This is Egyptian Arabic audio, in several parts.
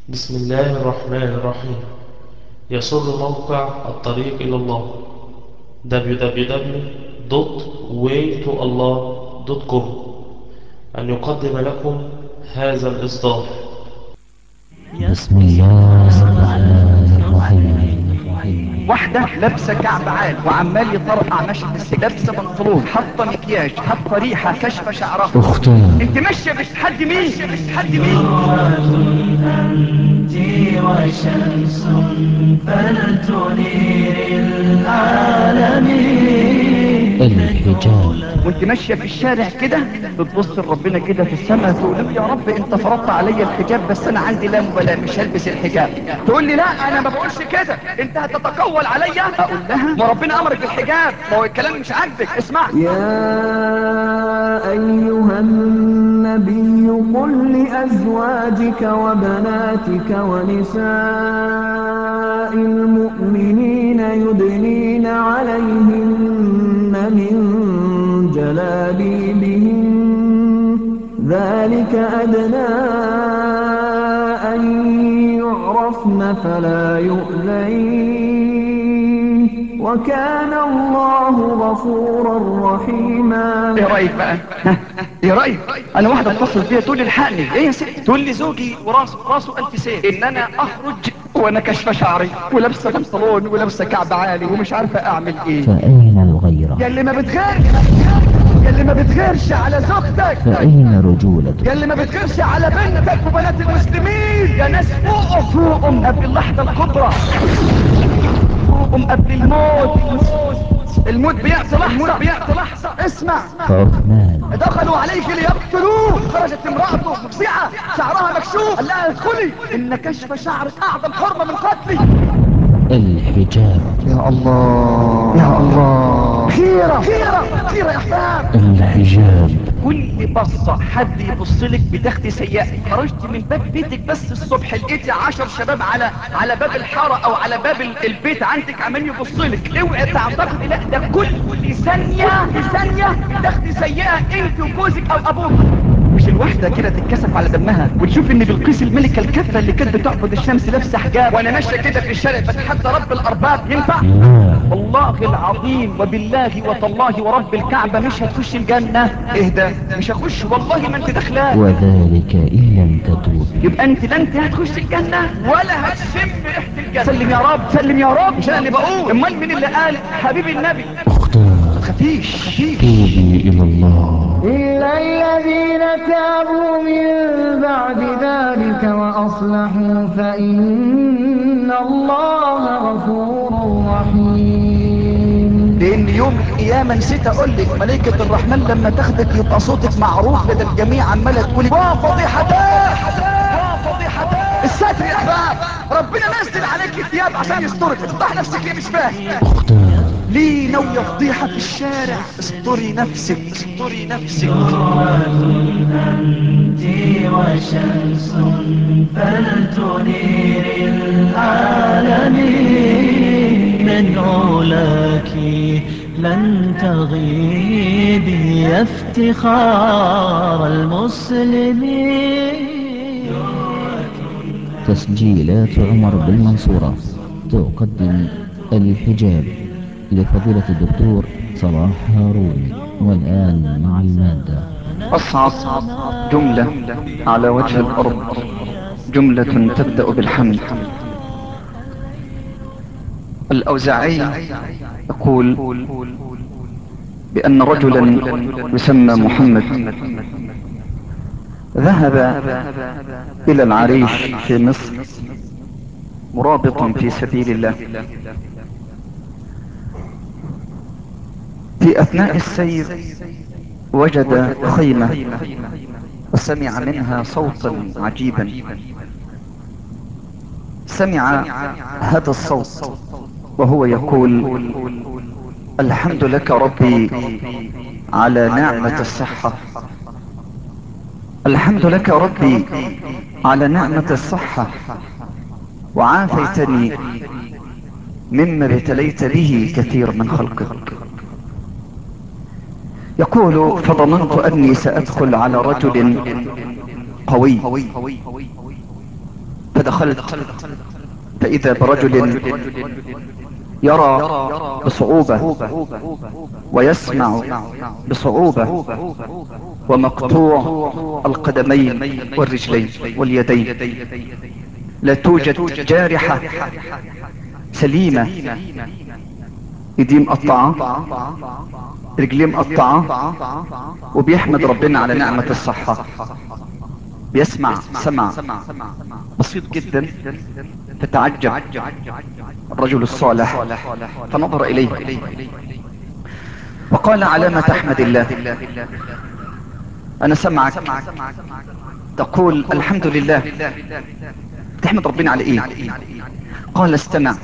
بسم الله الرحمن الرحيم يسر موقع الطريق إلى الله www.waytoallah.com أن يقدم لكم هذا الإصدار بسم الله الرحمن الرحيم واحدة لابسة كعب عال وعمال يطرقع ماشي في السجن لابسة بنطلون حاطة مكياج حاطة ريحة كشفة شعرها أختان انت ماشية بتحدي مين بتحدي مين أنت وشمس فلتنير العالمين الحجاب وانت ماشية في الشارع كده بتبص لربنا كده في السماء تقول له يا رب انت فرضت عليا الحجاب بس انا عندي لا مبالاة مش هلبس الحجاب تقول لي لا انا ما بقولش كده انت هتتقول عليا اقول لها ما ربنا امرك بالحجاب ما هو الكلام مش عاجبك اسمع يا أيها النبي قل لأزواجك وبناتك ونساء المؤمنين يدنين عليهن من جلابيبهن ذلك أدنى أن يعرفن فلا يؤذين وكان الله غفورا رحيما ايه رايك بقى ها؟ ايه رايك انا واحده اتصل بيا تقول لي الحقني ايه يا ست تقول لي زوجي وراسه راسه الف سيف ان انا اخرج وانا كشفه شعري ولابسه بنطلون ولابسه كعب عالي ومش عارفه اعمل ايه فأين الغيرة يا اللي ما بتغيرش يا اللي ما بتغيرش على زوجتك فأين رجولتك يا اللي ما بتغيرش على بنتك وبنات المسلمين يا ناس فوقهم فوقهم قبل اللحظه الكبرى فوقهم قبل الموت الموت بيأتي لحظه الموت بيأتي لحظه اسمع عثمان دخلوا عليك ليقتلوه خرجت امرأته مفزعة شعرها مكشوف قال لها ادخلي ان كشف شعرك اعظم حرمة من قتلي الحجاب يا الله يا الله خيرة خيرة خيرة يا احباب الحجاب كل بصة حد يبص لك بتاخدي سيئة خرجت من باب بيتك بس الصبح لقيتي عشر شباب على على باب الحارة او على باب ال- البيت عندك عمال يبص لك اوعي تعتقدي لا ده كل ثانية ثانية بتاخدي سيئة انت وجوزك او ابوك مش الواحدة كده تتكسف على دمها وتشوف ان بلقيس الملكة الكافة اللي كانت بتعبد الشمس لابسه حجاب وانا ماشية كده في الشارع بتحدى رب الارباب ينفع لا والله العظيم وبالله وتالله ورب الكعبة مش هتخش الجنة اهدى مش هخش والله ما انت داخلاه وذلك إن لم تتوب يبقى انت لا انت هتخش الجنة ولا هتشم ريحة الجنة سلم يا رب سلم يا رب مش انا اللي بقول امال مين اللي قال حبيب النبي أختان خفيش خفيش توبي إلى الله إلا الذين تابوا من بعد ذلك وأصلحوا فإن الله غفور رحيم لان يوم القيامة نسيت اقول لك ملائكة الرحمن لما تاخدك يبقى صوتك معروف لدى الجميع عمالة تقولي وفضيحتاه وفضيحتاه الستر يا احباب ربنا نزل عليك الثياب عشان يسترك تفضح نفسك ليه مش فاهم أختان ليه ناوية فضيحة في الشارع استري نفسك استري نفسك أنت وشمس فلتنير العالمين من علاك لن تغيبي يا افتخار المسلمين تسجيلات عمر بالمنصورة تقدم الحجاب لفضيلة الدكتور صلاح هارون والآن مع المادة أصعب جملة على وجه الأرض جملة تبدأ بالحمد الأوزاعي يقول بأن رجلا يسمى محمد ذهب إلى العريش في مصر مرابطا في سبيل الله في أثناء السير وجد خيمة وسمع منها صوتا عجيبا سمع هذا الصوت وهو يقول الحمد لك ربي على نعمة الصحة الحمد لك ربي على نعمة الصحة وعافيتني مما ابتليت به كثير من خلقك يقول فظننت أني سأدخل على رجل قوي فدخلت فإذا برجل يرى بصعوبة ويسمع بصعوبة ومقطوع القدمين والرجلين واليدين لا توجد جارحة سليمة ايديه مقطعة رجليه مقطعة وبيحمد ربنا على نعمة الصحة بيسمع سمع بسيط جدا فتعجب الرجل الصالح فنظر إليه وقال على ما تحمد الله أنا سمعك تقول الحمد لله تحمد ربنا على إيه قال استمع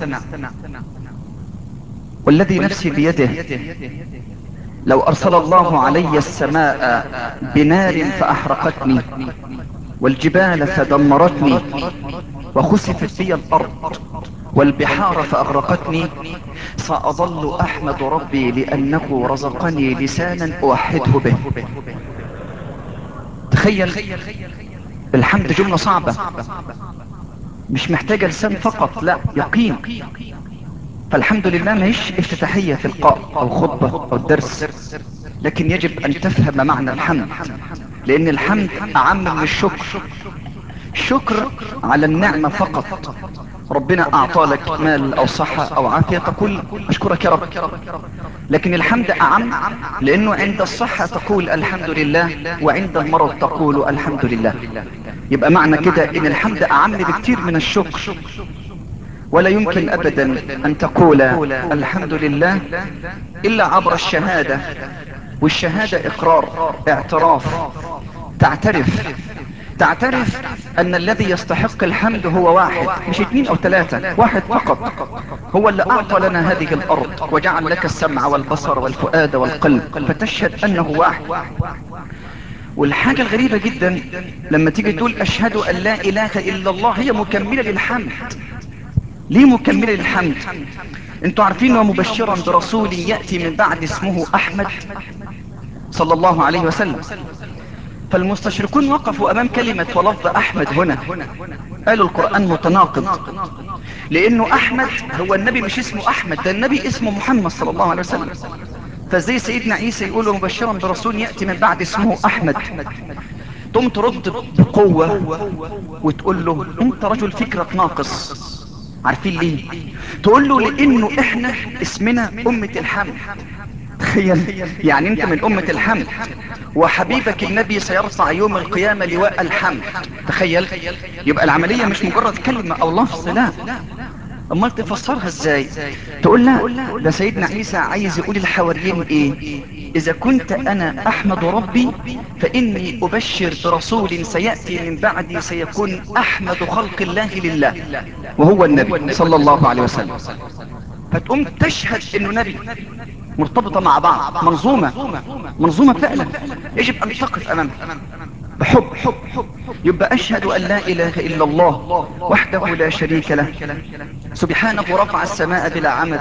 والذي نفسي بيده لو أرسل الله علي السماء بنار فأحرقتني والجبال فدمرتني وخسفت بي الأرض والبحار فأغرقتني سأظل أحمد ربي لأنه رزقني لسانا أوحده به تخيل الحمد جملة صعبة مش محتاجة لسان فقط لا يقين فالحمد لله ما هيش افتتاحية في القاء او خطبة او درس لكن يجب ان تفهم معنى الحمد لان الحمد اعم من الشكر شكر على النعمة فقط ربنا اعطى لك مال او صحة او عافية تقول اشكرك يا رب لكن الحمد اعم لانه عند الصحة تقول الحمد لله وعند المرض تقول الحمد لله يبقى معنى كده ان الحمد اعم بكتير من الشكر ولا يمكن ابدا ان تقول الحمد لله الا عبر الشهادة والشهادة اقرار اعتراف تعترف تعترف ان الذي يستحق الحمد هو واحد مش اثنين او ثلاثة واحد فقط هو اللي اعطى لنا هذه الارض وجعل لك السمع والبصر والفؤاد والقلب فتشهد انه واحد والحاجة الغريبة جدا لما تيجي تقول اشهد ان لا اله الا الله هي مكملة للحمد ليه مكملة للحمد انتوا عارفين ومبشرا برسول يأتي من بعد اسمه احمد صلى الله عليه وسلم فالمستشركون وقفوا امام كلمة ولفظ احمد هنا قالوا القرآن متناقض لانه احمد هو النبي مش اسمه احمد ده النبي اسمه محمد صلى الله عليه وسلم فازاي سيدنا عيسى يقول مبشرا برسول يأتي من بعد اسمه احمد تقوم ترد بقوة وتقول له انت رجل فكرة ناقص عارفين ليه تقول له لانه احنا اسمنا امة الحمد تخيل يعني انت من امة الحمد وحبيبك النبي سيرفع يوم القيامة لواء الحمد تخيل يبقى العملية مش مجرد كلمة او لفظ لا امال تفسرها ازاي تقول لا ده سيدنا عيسى عايز يقول الحواريين ايه اذا كنت انا احمد ربي فاني ابشر برسول سيأتي من بعدي سيكون احمد خلق الله لله وهو النبي صلى الله عليه وسلم فتقوم تشهد انه نبي مرتبطة مع بعض منظومة منظومة فعلا يجب ان تقف امامها بحب حب حب يبقى اشهد ان لا اله الا الله وحده لا شريك له سبحانه رفع السماء بلا عمد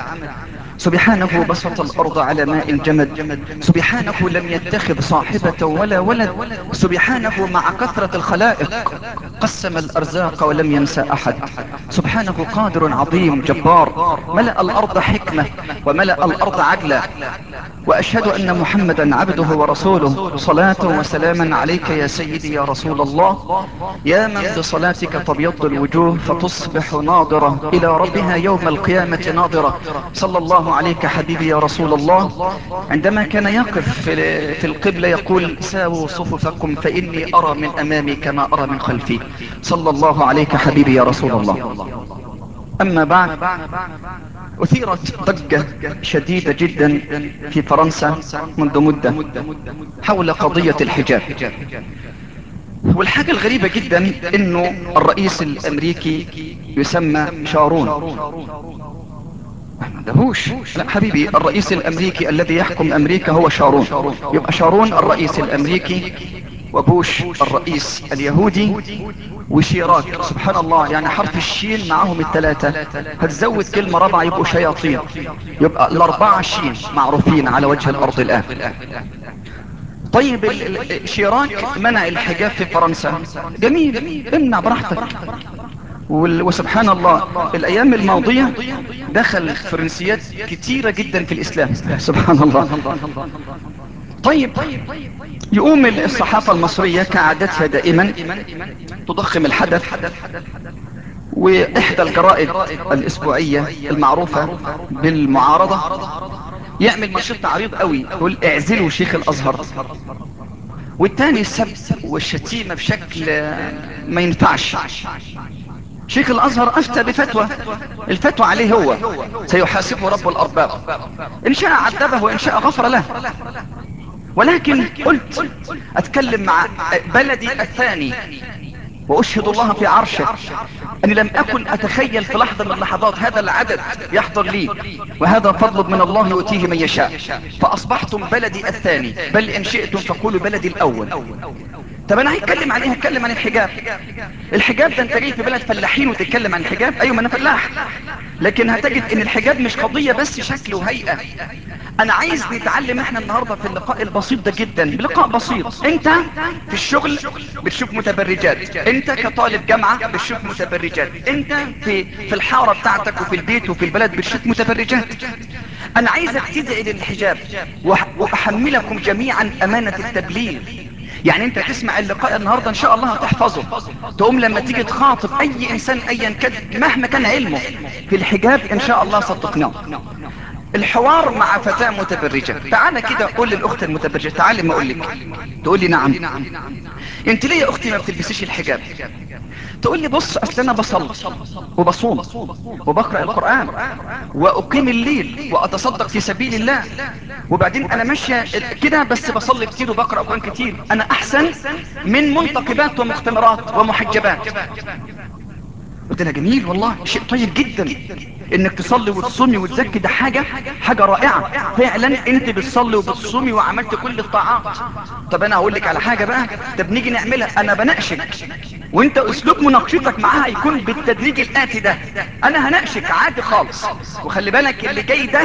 سبحانه بسط الارض على ماء الجمد سبحانه لم يتخذ صاحبة ولا ولد سبحانه مع كثرة الخلائق قسم الارزاق ولم ينسى احد سبحانه قادر عظيم جبار ملأ الارض حكمة وملأ الارض عدلا واشهد ان محمدا عبده ورسوله صلاة وسلاما عليك يا سيدي يا رسول الله يا من بصلاتك تبيض الوجوه فتصبح ناظرة الى ربها يوم القيامة ناظرة صلى الله عليك حبيبي يا رسول الله عندما كان يقف في في القبلة يقول ساووا صفوفكم فإني أرى من أمامي كما أرى من خلفي صلى الله عليك حبيبي يا رسول الله أما بعد أثيرت ضجة شديدة جدا في فرنسا منذ مدة حول قضية الحجاب والحاجة الغريبة جدا انه الرئيس الامريكي يسمى شارون ما دهوش لا حبيبي الرئيس الامريكي الذي يحكم امريكا هو شارون يبقى شارون الرئيس الامريكي وبوش الرئيس اليهودي وشيراك سبحان الله يعني حرف الشين معهم الثلاثة هتزود كلمة رابعة يبقوا شياطين يبقى الاربعة شين معروفين على وجه الارض الان طيب ال- ال- شيراك منع الحجاب في فرنسا جميل امنع براحتك وال- وسبحان الله الايام الماضية دخل فرنسيات كتيرة جدا في الاسلام سبحان الله طيب يقوم الصحافة المصرية كعادتها دائما تضخم الحدث واحدى الجرائد الاسبوعية المعروفة بالمعارضة يعمل منشط عريض قوي يقول اعزلوا شيخ الازهر والتاني السب والشتيمة بشكل ما ينفعش شيخ الازهر افتى بفتوى الفتوى عليه هو سيحاسبه رب الارباب ان شاء عذبه وان شاء غفر له ولكن قلت اتكلم مع بلدي الثاني واشهد الله في عرشه اني لم اكن اتخيل في لحظة من اللحظات هذا العدد يحضر لي وهذا فضل من الله يؤتيه من يشاء فاصبحتم بلدي الثاني بل ان شئتم فقولوا بلدي الاول طب انا هتكلم عن ايه هتكلم عن الحجاب الحجاب ده انت جاي في بلد فلاحين وتتكلم عن الحجاب ايوه ما انا فلاح لكن هتجد ان الحجاب مش قضية بس شكل وهيئة انا عايز نتعلم احنا النهاردة في اللقاء البسيط ده جدا لقاء بسيط انت في الشغل بتشوف متبرجات انت كطالب جامعة بتشوف متبرجات انت في في الحارة بتاعتك وفي البيت وفي البلد بتشوف متبرجات انا عايزك تدعي للحجاب وأح- واحملكم جميعا امانة التبليغ يعني انت تسمع اللقاء النهاردة ان شاء الله هتحفظه تقوم لما تيجي تخاطب اي انسان ايا كان مهما كان علمه في الحجاب ان شاء الله ستقنعه الحوار مع فتاة متبرجة تعالى كده قول للاخت المتبرجة تعالى ما اقول لك تقول لي نعم انت ليه يا اختي ما بتلبسيش الحجاب تقول لي بص اصل انا بصلي وبصوم وبقرأ القرآن واقيم الليل واتصدق في سبيل الله وبعدين انا ماشية كده بس بصلي كتير وبقرأ قرآن كتير انا احسن من منتقبات ومختمرات ومحجبات قلت لها جميل والله شيء طيب جدا انك تصلي وتصومي وتزكي ده حاجة حاجة رائعة فعلا انت بتصلي وبتصومي وعملت كل الطاعات طب انا هقول لك على حاجة بقى طب نيجي نعملها انا بناقشك وانت اسلوب مناقشتك معاها يكون بالتدريج الاتي ده انا هناقشك عادي خالص وخلي بالك اللي جاي ده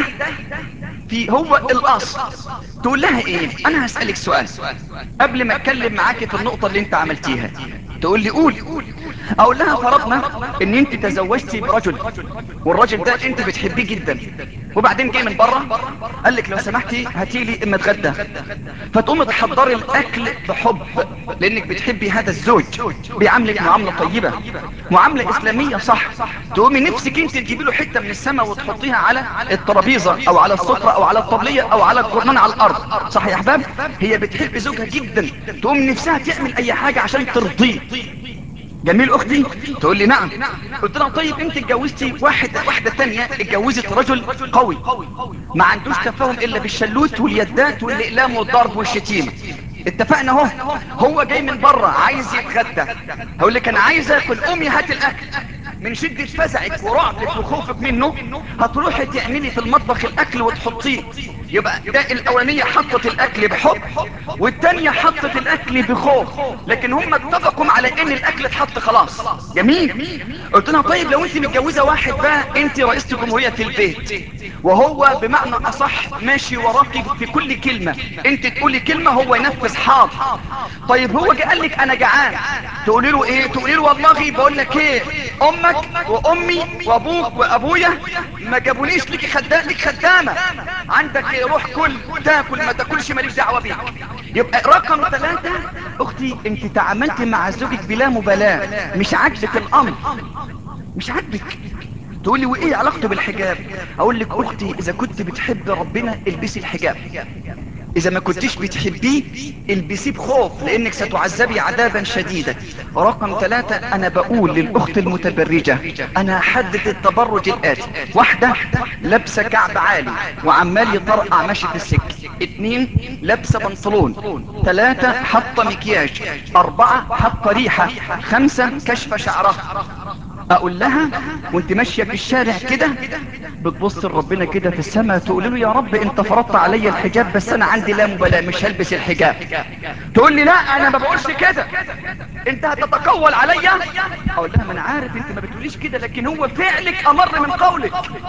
في هو الاصل تقول لها ايه انا هسألك سؤال قبل ما اتكلم معاك في النقطة اللي انت عملتيها تقول لي قول اقول لها فرضنا ان انت تزوجتي برجل والراجل ده انت بتحبيه جدا وبعدين جاي من بره قال لك لو سمحتي هاتي لي اما اتغدى فتقوم تحضري الاكل بحب لانك بتحبي هذا الزوج بيعاملك معامله طيبه معامله اسلاميه صح تقومي نفسك انت تجيبي له حته من السماء وتحطيها على الترابيزه او على السفره او على الطبليه او على الجرنان على الارض صح يا احباب هي بتحب زوجها جدا تقوم نفسها تعمل اي حاجه عشان ترضيه جميل اختي تقول لي نعم قلت لها طيب انت اتجوزتي واحد واحدة تانية اتجوزت رجل قوي ما عندوش تفاهم الا بالشلوت واليدات والاقلام والضرب والشتيمة اتفقنا اهو هو جاي من بره عايز يتغدى هقول لك انا عايز اكل امي هات الاكل من شدة فزعك ورعبك وخوفك منه هتروحي تعملي في المطبخ الاكل وتحطيه يبقى ده الاولانية حطت الاكل بحب والتانية حطت الاكل بخوف لكن هم اتفقوا على ان الاكل اتحط خلاص جميل قلت لها طيب لو انت متجوزة واحد بقى انت رئيسة جمهورية البيت وهو بمعنى اصح ماشي وراكي في كل كلمة انت تقولي كلمة هو ينفذ حاضر طيب هو جه قال لك انا جعان تقولي له ايه تقولي له والله بقول لك ايه امك وامي وابوك وابويا ما جابوليش ليكي خدام ليك خدامة عندك إيه؟ روح كل تاكل ما تاكلش ماليش دعوة بيك يبقى رقم ثلاثة اختي انت تعاملتي مع زوجك بلا مبالاة مش عاجبك الامر مش عاجبك تقولي وايه علاقته بالحجاب اقول لك اختي اذا كنت بتحب ربنا البسي الحجاب اذا ما كنتش بتحبيه البسيه بخوف لانك ستعذبي عذابا شديدا رقم ثلاثة انا بقول للاخت المتبرجة انا احدد التبرج الاتي واحدة لابسة كعب عالي وعمال يطرقع ماشي في السكة اتنين لابسة بنطلون ثلاثة حاطة مكياج اربعة حاطة ريحة خمسة كشف شعرها اقول لها وانت ماشية في الشارع كده بتبص لربنا كده في السماء تقول له يا رب انت فرضت عليا الحجاب بس انا عندي لا مبالاة مش هلبس الحجاب تقول لي لا انا ما بقولش كده انت هتتقول عليا اقول لها ما انا عارف انت ما بتقوليش كده لكن هو فعلك امر من قولك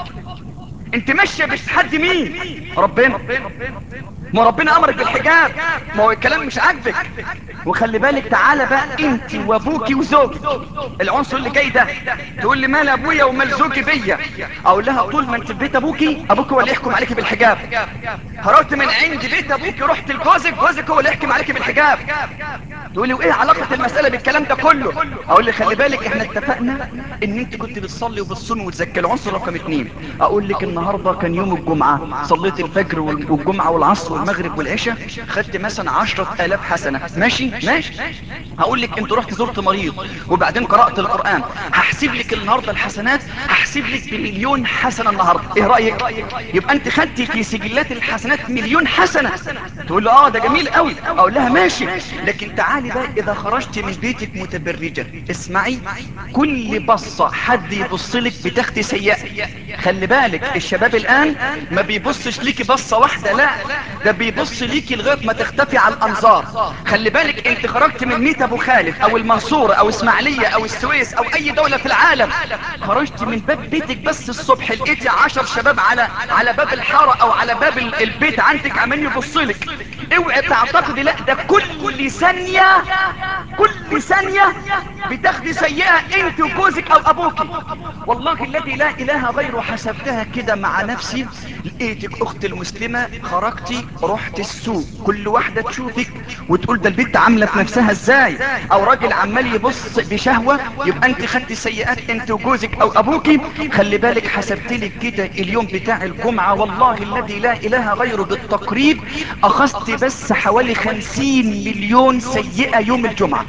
انت ماشية بتحدي مين ربنا ما ربنا امرك بالحجاب ما هو الكلام مش عاجبك وخلي بالك تعالى بقى انت وابوكي وزوجك العنصر اللي جاي ده تقول لي مال ابويا ومال زوجي بيا اقول لها طول ما انت في بيت ابوكي ابوك هو اللي يحكم عليكي بالحجاب خرجت من عند بيت ابوكي رحت لجوزك جوزك هو اللي يحكم عليكي بالحجاب تقولي وايه علاقة المسألة بالكلام ده كله اقول لي خلي بالك احنا اتفقنا ان انت كنت بتصلي وبتصوم وتزكي العنصر رقم اتنين اقول لك النهاردة كان يوم الجمعة صليت الفجر والجمعة والعصر والمغرب والعشاء خدت مثلا عشرة الاف حسنة ماشي ماشي هقول لك انت رحت زرت مريض وبعدين قرأت القرآن هحسب لك النهاردة الحسنات هحسب لك بمليون حسنة النهاردة ايه رأيك يبقى انت خدتي في سجلات الحسنات مليون حسنة تقول له اه ده جميل قوي اقول لها ماشي لكن تعالي بقى اذا خرجت من بيتك متبرجة اسمعي كل بصة حد يبص لك بتاخدي سيئة خلي بالك الشباب الان ما بيبصش ليكي بصة واحدة لا ده بيبص ليكي لغاية ما تختفي على الانظار خلي بالك انت خرجت من ميت ابو خالد او المنصورة او اسماعيلية او السويس او اي دولة في العالم خرجت من باب بيتك بس الصبح لقيتي عشر شباب على على باب الحارة او على باب ال- البيت عندك عمال يبص لك اوعي تعتقدي لا ده كل ثانية كل ثانية بتاخدي سيئة انت وجوزك او ابوك والله الذي لا اله غيره حسبتها كده مع نفسي لقيتك اخت المسلمة خرجتي رحت السوق كل واحدة تشوفك وتقول ده البنت عاملة في نفسها ازاي او راجل عمال يبص بشهوة يبقى انت خدتي سيئات انت وجوزك او ابوكي خلي بالك حسبت لك كده اليوم بتاع الجمعة والله الذي لا اله غيره بالتقريب اخذت بس حوالي خمسين مليون سيئة يوم الجمعة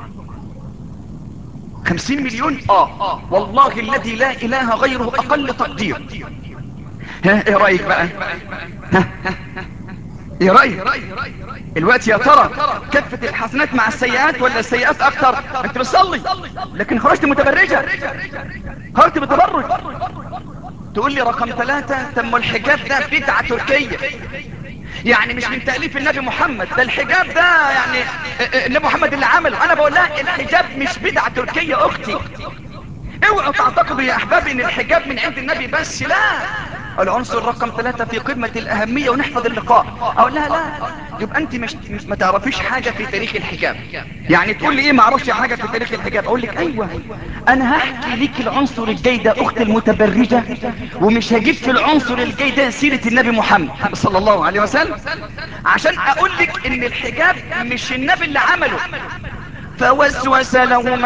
خمسين مليون اه والله الذي لا اله غيره اقل تقدير ها ايه رأيك بقى ها ها ايه رأيك الوقت يا ترى كفة الحسنات مع السيئات ولا السيئات اكتر انت بتصلي لكن خرجت متبرجة خرجت بتبرج تقول لي رقم ثلاثة تم الحجاب ده بدعة تركية يعني مش من تأليف النبي محمد ده الحجاب ده يعني النبي محمد اللي عمله انا بقول لها الحجاب مش بدعة تركية اختي اوعوا تعتقدوا يا احبابي ان الحجاب من عند النبي بس لا العنصر رقم ثلاثة في قمة الاهمية ونحفظ اللقاء اقول لها لا يبقى انت مش, مش ما تعرفيش حاجة في تاريخ الحجاب يعني تقول لي ايه ما اعرفش حاجة في تاريخ الحجاب اقول لك ايوه انا هحكي ليك العنصر الجاي ده اخت المتبرجة ومش هجيب في العنصر الجاي ده سيرة النبي محمد صلى الله عليه وسلم عشان اقول لك ان الحجاب مش النبي اللي عمله فوسوس لهما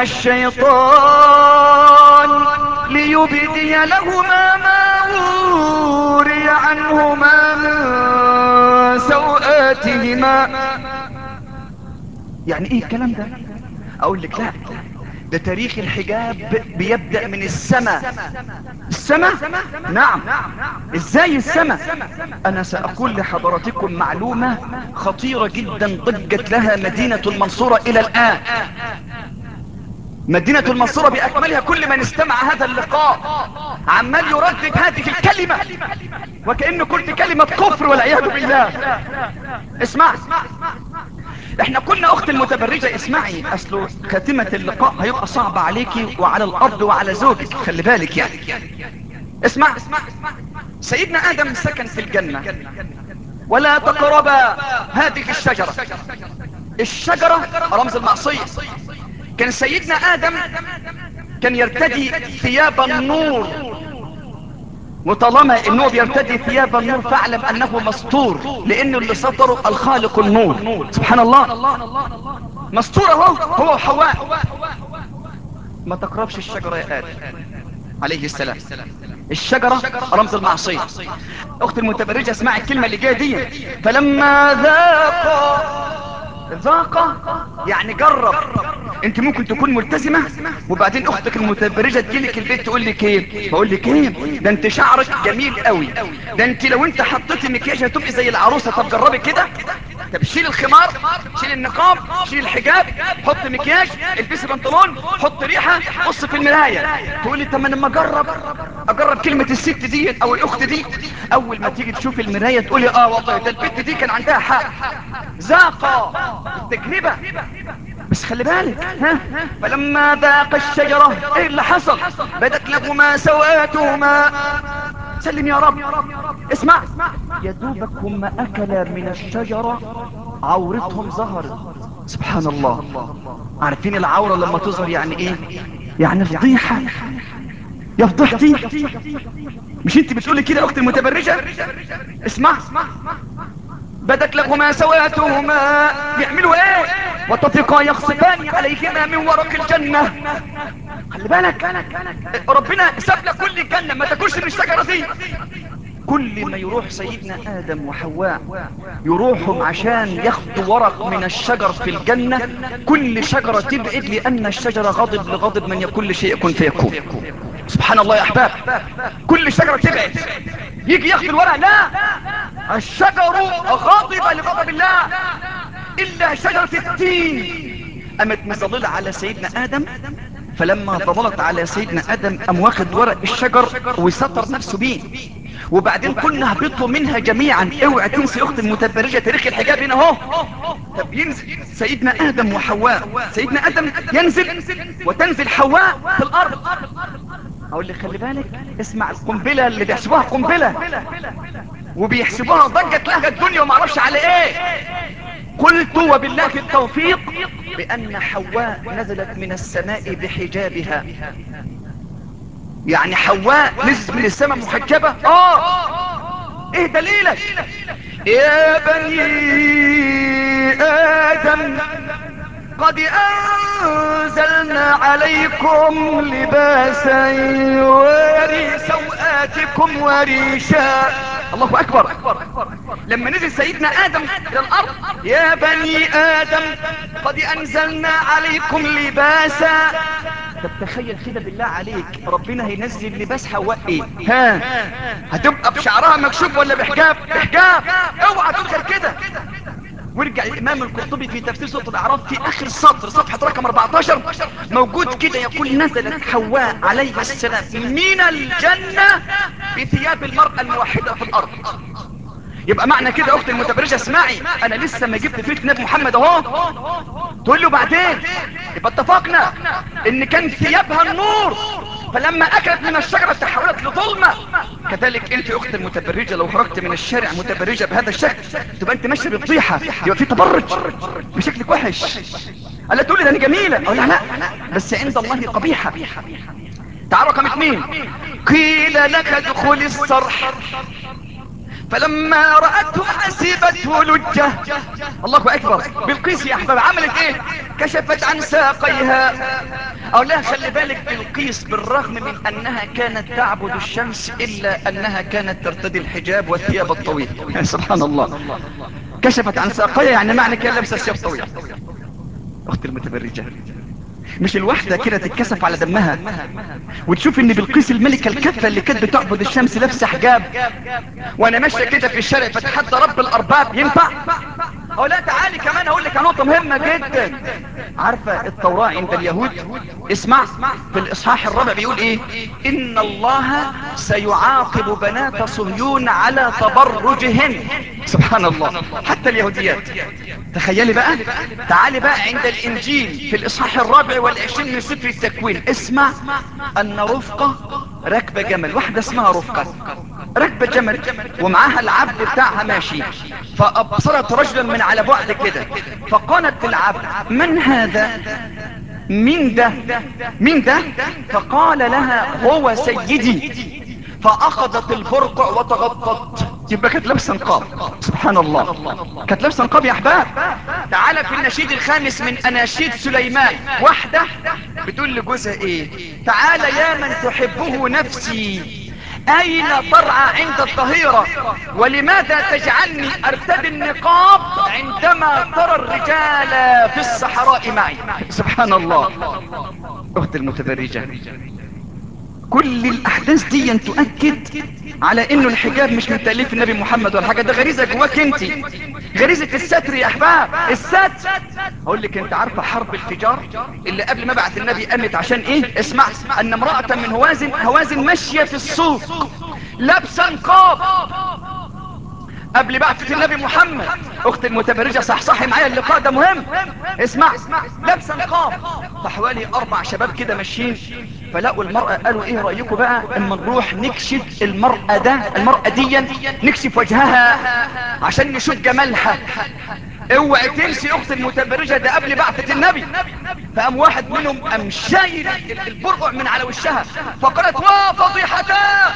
الشيطان ليبدي لهما ما وري عنهما من سوآتهما يعني ايه الكلام ده اقول لك لا ده تاريخ الحجاب بيبدأ من السماء السماء نعم ازاي السماء انا ساقول لحضراتكم معلومة خطيرة جدا ضجت لها مدينة المنصورة الى الان مدينة المنصورة بأكملها كل من استمع هذا اللقاء عمال يردد هذه الكلمة وكأنه قلت كلمة كفر والعياذ بالله اسمع احنا كنا اخت المتبرجة اسمعي اصله خاتمة اللقاء هيبقى صعب عليكي وعلى الارض وعلى زوجك خلي بالك يعني اسمع سيدنا ادم سكن في الجنة ولا تقرب هذه الشجرة الشجرة رمز المعصية كان سيدنا ادم كان يرتدي ثياب النور وطالما انه بيرتدي ثياب النور فاعلم انه مستور لانه اللي سطره الخالق النور سبحان الله مستور اهو هو وحواء ما تقربش الشجرة يا ادم عليه السلام الشجرة رمز المعصية اخت المتبرجة اسمعي الكلمة اللي جاية دي فلما ذاق ذاق يعني جرب انت ممكن تكون ملتزمة وبعدين اختك المتبرجة تجيلك البيت تقول لك ايه بقول لك ايه ده انت شعرك جميل قوي ده انت لو انت حطيتي مكياج هتبقي زي العروسة طب جربي كده طب شيل الخمار شيل النقاب شيل الحجاب حط مكياج البسي بنطلون حط ريحة بص في المراية تقول لي طب ما انا لما اجرب اجرب كلمة الست دي او الاخت دي اول ما تيجي تشوف المراية تقولي اه والله ده البنت دي كان عندها حق ذاق التجربة بس خلي بالك ها فلما ذاق الشجرة ايه اللي حصل بدت لهما سواتهما سلم يا رب اسمع يا دوبك هم اكلا من الشجرة عورتهم ظهرت سبحان الله عارفين العورة لما تظهر يعني ايه يعني فضيحة يا فضيحتي مش انت بتقولي كده يا اختي المتبرجة اسمع بدت لهما سواتهما يعملوا ايه وتفقا يخصفان عليهما من ورق الجنة خلي بالك ربنا ساب لك كل الجنة ما تاكلش من الشجرة دي كل ما يروح سيدنا آدم وحواء يروحوا عشان ياخدوا ورق من الشجر في الجنة كل شجرة تبعد لأن الشجرة غضب لغضب من كل شيء يكون فيكون سبحان الله يا أحباب كل شجرة تبعد يجي ياخد الورق لا الشجر غاضبة لغضب الله إلا شجرة التين قامت مظللة على سيدنا آدم فلما ظللت على سيدنا آدم قام واخد ورق الشجر وستر نفسه بيه وبعدين كنا هبطوا منها جميعا اوعى تنسي اخت المتبرجة تاريخ الحجاب هنا اهو طب ينزل سيدنا ادم وحواء سيدنا ادم ينزل وتنزل حواء في الارض اقول لك خلي بالك اسمع القنبلة اللي بيحسبوها قنبلة وبيحسبوها ضجت لها الدنيا وما اعرفش على ايه قلت وبالله التوفيق بان حواء نزلت من السماء بحجابها يعني حواء نزلت من السماء محجبة اه ايه دليلك يا بني ادم قد انزلنا عليكم لباسا يواري سوآتكم وريشا الله اكبر لما نزل سيدنا ادم الى الارض يا بني ادم قد انزلنا عليكم لباسا طب تخيل كده بالله عليك ربنا هينزل لباس حواء ايه ها هتبقى بشعرها مكشوف ولا بحجاب بحجاب اوعى تقول كده وارجع الامام القرطبي في تفسير سورة الاعراف في اخر السطر صفحة رقم 14 موجود كده يقول نزلت حواء عليها السلام من الجنة بثياب المرأة الموحدة في الارض يبقى معنى كده اختي المتبرجة اسمعي انا لسه ما جبت فيك نبي محمد اهو تقول له بعدين يبقى اتفقنا ان كان ثيابها النور فلما اكلت من الشجرة تحولت لظلمة كذلك انت اخت المتبرجة لو خرجت من الشارع متبرجة بهذا الشكل تبقى انت ماشية بفضيحة يبقى في تبرج بشكلك وحش الا تقول لي ده انا جميلة اقول لا لا بس عند الله قبيحة تعال رقم اثنين قيل لك ادخل الصرح فلما رأته حسبته لجة الله اكبر بالقيس يا احباب عملت ايه كشفت عن ساقيها او لا خلي بالك بالقيس بالرغم من انها كانت تعبد الشمس الا انها كانت ترتدي الحجاب والثياب الطويل سبحان الله كشفت عن ساقيها يعني معنى كان لابسه ثياب طويل اختي المتبرجة مش الواحدة كده تتكسف على دمها وتشوف ان بالقيس الملكة الكفة اللي كانت بتعبد الشمس لابسه حجاب وانا ماشية كده في الشارع فتحدى رب الارباب ينفع او لا تعالي كمان اقول لك نقطة مهمة جدا عارفة التوراة عند اليهود اسمع في الاصحاح الرابع بيقول ايه ان الله سيعاقب بنات صهيون على تبرجهن سبحان الله حتى اليهوديات تخيلي بقى تعالي بقى عند الانجيل في الاصحاح الرابع والعشرين من سفر التكوين اسمع ان رفقة راكبة جمل واحدة اسمها رفقة راكبة جمل ومعاها العبد بتاعها ماشي فابصرت رجلا من على بعد كده فقالت للعبد من هذا مين ده مين ده فقال لها هو سيدي فاخذت البرقع وتغطت يبقى كانت لابسه نقاب سبحان الله كانت لابسه نقاب يا احباب تعالى في النشيد الخامس من اناشيد سليمان واحده بتقول لجوزها ايه تعالى يا من تحبه نفسي اين ترعى عند الظهيرة ولماذا تجعلني ارتدي النقاب عندما ترى الرجال في الصحراء معي سبحان الله اخت المتبرجة كل الاحداث دي تؤكد على انه الحجاب مش من تأليف النبي محمد ولا حاجة ده غريزة جواك انت غريزة الستر يا احباب الستر اقول لك انت عارفة حرب الفجار اللي قبل ما بعت النبي قامت عشان ايه اسمع ان امرأة من هوازن هوازن ماشية في السوق لابسة نقاب قبل بعثة النبي محمد اخت المتبرجة صح صح معايا اللقاء ده مهم اسمع لابسه نقاب فحوالي اربع شباب كده ماشيين فلقوا المرأة قالوا ايه رأيكم بقى اما نروح نكشف المرأة ده المرأة دي نكشف وجهها عشان نشوف جمالها اوعي تنسي اخت المتبرجة ده قبل بعثة النبي فقام واحد منهم قام شايل البرقع من على وشها فقالت وفضيحتاه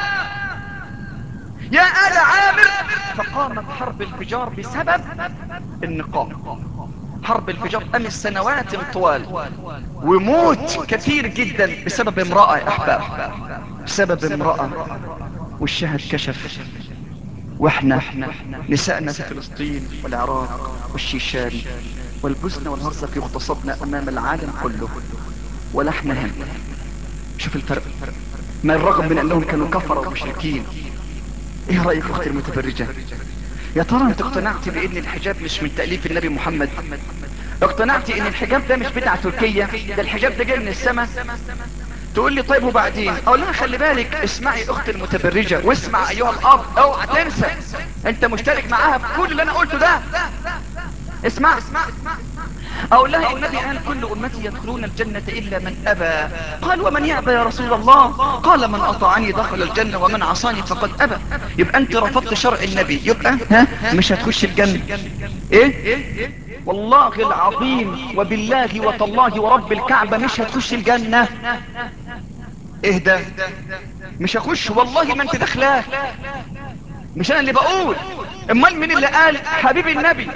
يا آل عامر فقامت حرب الفجار بسبب النقاب حرب الفجار أم سنوات طوال وموت كثير جدا بسبب امرأة يا أحباب بسبب امرأة والشهد اتكشف واحنا نسائنا في فلسطين والعراق والشيشان والبوسنة والهرسك يغتصبن امام العالم كله ولا احنا هم شوف الفرق ما الرغم من انهم كانوا كفرة ومشركين ايه رأيك اختي المتبرجة يا ترى انت اقتنعتي بان الحجاب مش من تأليف النبي محمد اقتنعتي ان الحجاب ده مش بدعة تركية ده الحجاب ده جاي من السماء تقول لي طيب وبعدين اقول لها خلي بالك اسمعي اخت المتبرجة واسمع ايها الاب اوعى تنسى انت مشترك معاها في كل اللي انا قلته ده اسمع اقول لها النبي قال كل امتي يدخلون الجنة الا من ابى قال ومن يأبى يا رسول الله قال من اطاعني دخل الجنة ومن عصاني فقد ابى يبقى انت رفضت شرع النبي يبقى ها مش هتخش الجنة ايه والله العظيم وبالله وتالله ورب الكعبة مش هتخش الجنة ايه ده مش هخش والله ما انت داخلاه مش انا اللي بقول امال مين اللي قال حبيب النبي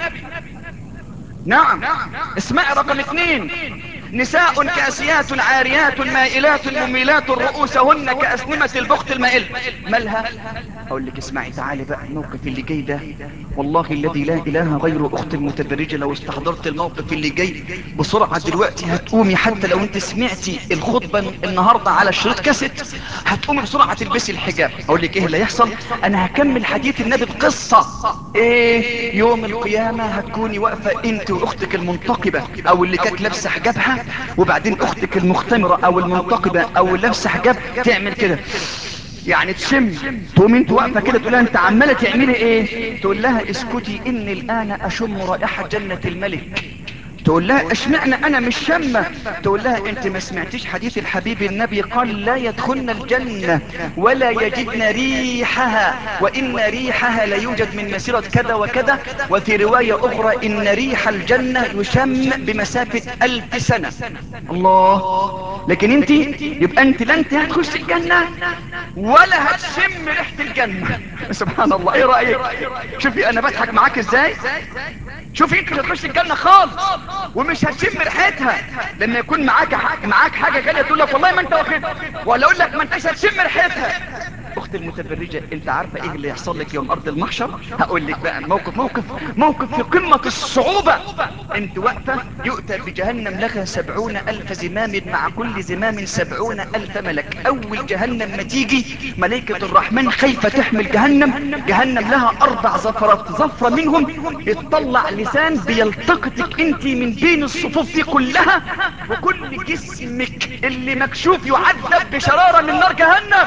نعم اسمع رقم اثنين نساء كاسيات عاريات مائلات مميلات رؤوسهن كأسنمة البخت المائل مالها اقول لك اسمعي تعالي بقى الموقف اللي جاي ده والله الذي لا اله غير اخت المتبرجة لو استحضرت الموقف اللي جاي بسرعة دلوقتي هتقومي حتى لو انت سمعتي الخطبة النهاردة على شريط كاسيت هتقومي بسرعة تلبسي الحجاب اقول لك ايه اللي هيحصل انا هكمل حديث النبي بقصة ايه يوم القيامة هتكوني واقفة انت واختك المنتقبة او اللي كانت لابسة حجابها وبعدين اختك المختمرة او المنتقبة او لابسة حجاب تعمل كده يعني تشم تقوم انت واقفه كده تقول لها انت عماله تعملي ايه تقول لها اسكتي اني الان اشم رائحه جنه الملك تقول لها اشمعنى انا مش شمة تقول لها انت ما سمعتيش حديث الحبيب النبي قال لا يدخلن الجنة ولا يجدن ريحها وان ريحها لا يوجد من مسيرة كذا وكذا وفي رواية اخرى ان ريح الجنة يشم بمسافة الف سنة الله لكن انت يبقى انت لا انت هتخش الجنة ولا هتشم ريحة الجنة سبحان الله ايه رأيك شوفي انا بضحك معاك ازاي شوفي انت مش هتخش الجنة خالص ومش هتشم ريحتها لما يكون معاك معاك حاجة غالية تقول لك والله ما انت واخدها ولا اقول لك ما انتش هتشم ريحتها اخت المتبرجة انت عارفة ايه اللي يحصل لك يوم ارض المحشر هقول لك بقى موقف موقف موقف في قمة الصعوبة انت واقفة يؤتى بجهنم لها سبعون الف زمام مع كل زمام سبعون الف ملك اول جهنم ما تيجي ملائكة الرحمن خايفة تحمل جهنم جهنم لها اربع زفرات زفرة منهم يتطلع لسان بيلتقطك انت من بين الصفوف دي كلها وكل جسمك اللي مكشوف يعذب بشرارة من نار جهنم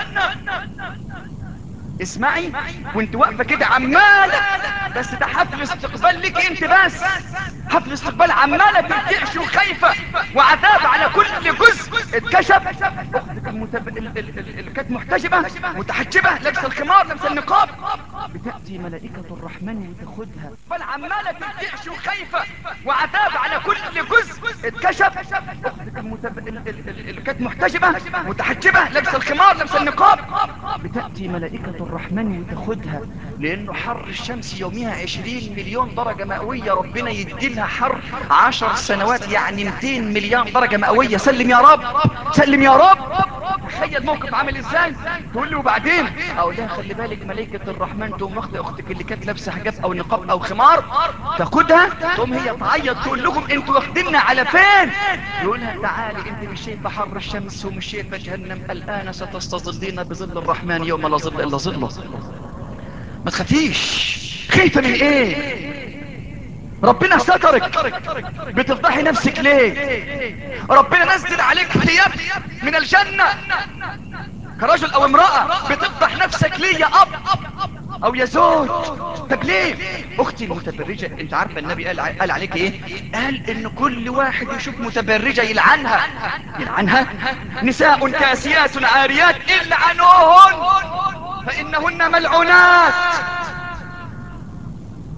اسمعي وانت واقفه كده عماله بس ده حفل استقبال لك انت بس حفل استقبال عماله ترتعش وخايفه وعذاب على كل جزء اتكشف اختك المتب... ال- ال- ال- اللي كانت محتجبه متحجبه لابسه الخمار لابسه النقاب بتاتي ملائكه الرحمن وتاخدها بل عماله ترتعش وخايفه وعذاب على كل جزء اتكشف اختك المتب... ال- ال- ال- اللي كانت محتجبه متحجبه لابسه الخمار لابسه النقاب بتاتي ملائكه الرحمن وتاخدها لانه حر الشمس يومها 20 مليون درجة مئوية ربنا يديلها حر 10 سنوات يعني 200 مليون درجة مئوية سلم يا رب سلم يا رب تخيل موقف عامل ازاي تقول لي وبعدين اقول لها خلي بالك ملائكة الرحمن تقوم واخده اختك اللي كانت لابسه حجاب او نقاب او خمار تاخدها تقوم هي تعيط تقول لهم انتوا واخديننا على فين يقولها تعالي انت مش شايفه حر الشمس ومش شايفه جهنم الان ستستظلين بظل الرحمن يوم لا ظل الا ظله ما تخافيش خايفه من ايه ربنا سترك بتفضحي نفسك ليه ربنا نزل عليك ثياب من الجنة كرجل او امرأة بتفضح نفسك ليه يا اب او يا زوج طب ليه اختي المتبرجة انت عارفة النبي قال, قال عليك ايه قال ان كل واحد يشوف متبرجة يلعنها يلعنها نساء كاسيات عاريات العنوهن فانهن ملعونات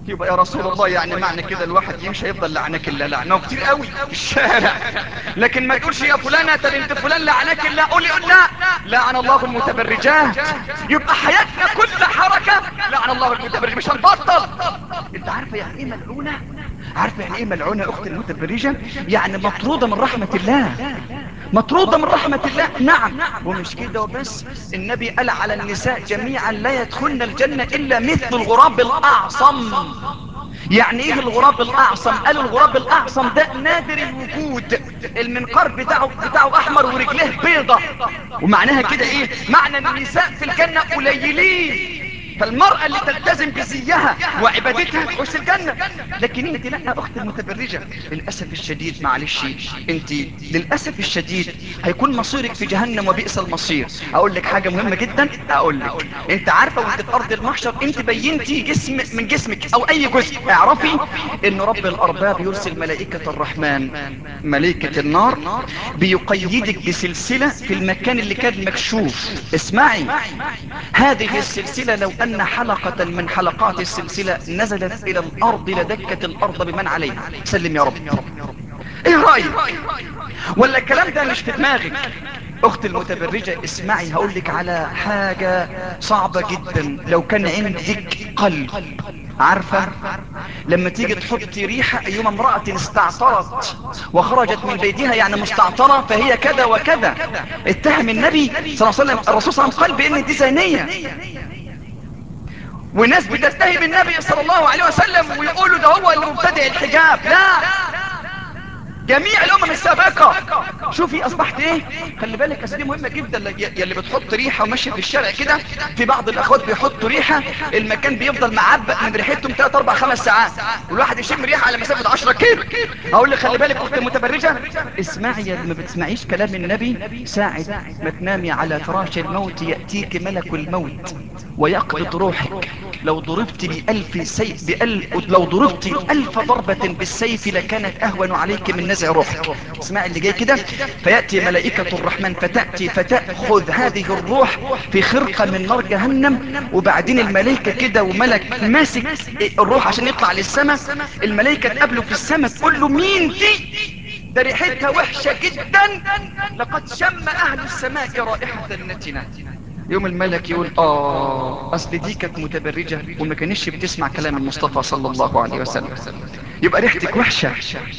يبقى يا رسول الله يعني معنى كده الواحد يمشي هيفضل لعنك الله لعنه كتير قوي في الشارع لكن ما تقولش يا فلانة ده بنت فلان لعنك الله قولي قول لا لعن الله المتبرجات يبقى حياتنا كل حركة لعن الله المتبرج مش هنبطل انت عارفة يعني ايه ملعونة عارفة يعني ايه ملعونة يا اخت المتبرجة يعني مطرودة من رحمة الله مطرودة من رحمة الله نعم ومش كده وبس النبي قال على النساء جميعا لا يدخلن الجنة الا مثل الغراب الاعصم يعني ايه الغراب الاعصم قالوا الغراب الاعصم ده نادر الوجود المنقار بتاعه بتاعه احمر ورجليه بيضة ومعناها كده ايه معنى ان النساء في الجنة قليلين فالمرأة اللي تلتزم بزيها وعبادتها تخش الجنة لكن انت لا يا اخت المتبرجة للأسف الشديد معلش انت للأسف الشديد هيكون مصيرك في جهنم وبئس المصير اقول لك حاجة مهمة جدا اقول لك انت عارفة وانت في ارض المحشر انت بينتي جسم من جسمك او اي جزء اعرفي ان رب الارباب يرسل ملائكة الرحمن ملائكة النار بيقيدك بسلسلة في المكان اللي كان مكشوف اسمعي هذه السلسلة لو ان حلقة من حلقات السلسلة نزلت الى الارض لدكت الارض بمن عليها سلم يا رب ايه رأيك ولا الكلام ده مش في دماغك اخت المتبرجة اسمعي هقولك على حاجة صعبة جدا لو كان عندك قلب عارفة لما تيجي تحطي ريحة ايما امرأة استعطرت وخرجت من بيتها يعني مستعطرة فهي كذا وكذا اتهم النبي صلى الله عليه وسلم الرسول صلى الله عليه وسلم قال بان دي زانية وناس بتتهم النبي صلى الله عليه وسلم ويقولوا ده هو اللي مبتدئ الحجاب لا جميع الامم السابقة شوفي اصبحت ايه خلي بالك اصل دي مهمة جدا يلي بتحط ريحة وماشية في الشارع كده في بعض الاخوات بيحطوا ريحة المكان بيفضل معبق من ريحتهم 3 4 5 ساعات والواحد يشم ريحة على مسافة 10 كيلو اقول لك خلي بالك اخت متبرجة اسمعي يا ما بتسمعيش كلام النبي ساعد ما تنامي على فراش الموت يأتيك ملك الموت ويقبض روحك لو ضربت بألف سيف بألف لو ضربت ألف ضربة بالسيف لكانت أهون عليك من نزع روحك اسمع اللي جاي كده فيأتي ملائكة الرحمن فتأتي فتأخذ هذه الروح في خرقة من نار جهنم وبعدين الملائكة كده وملك ماسك الروح عشان يطلع للسماء الملائكة تقابله في السماء تقول له مين دي ده ريحتها وحشة جدا لقد شم أهل السماء رائحة النتنة يوم الملك يقول اه اصل دي كانت متبرجة وما كانش بتسمع كلام المصطفى صلى الله عليه وسلم يبقى ريحتك وحشة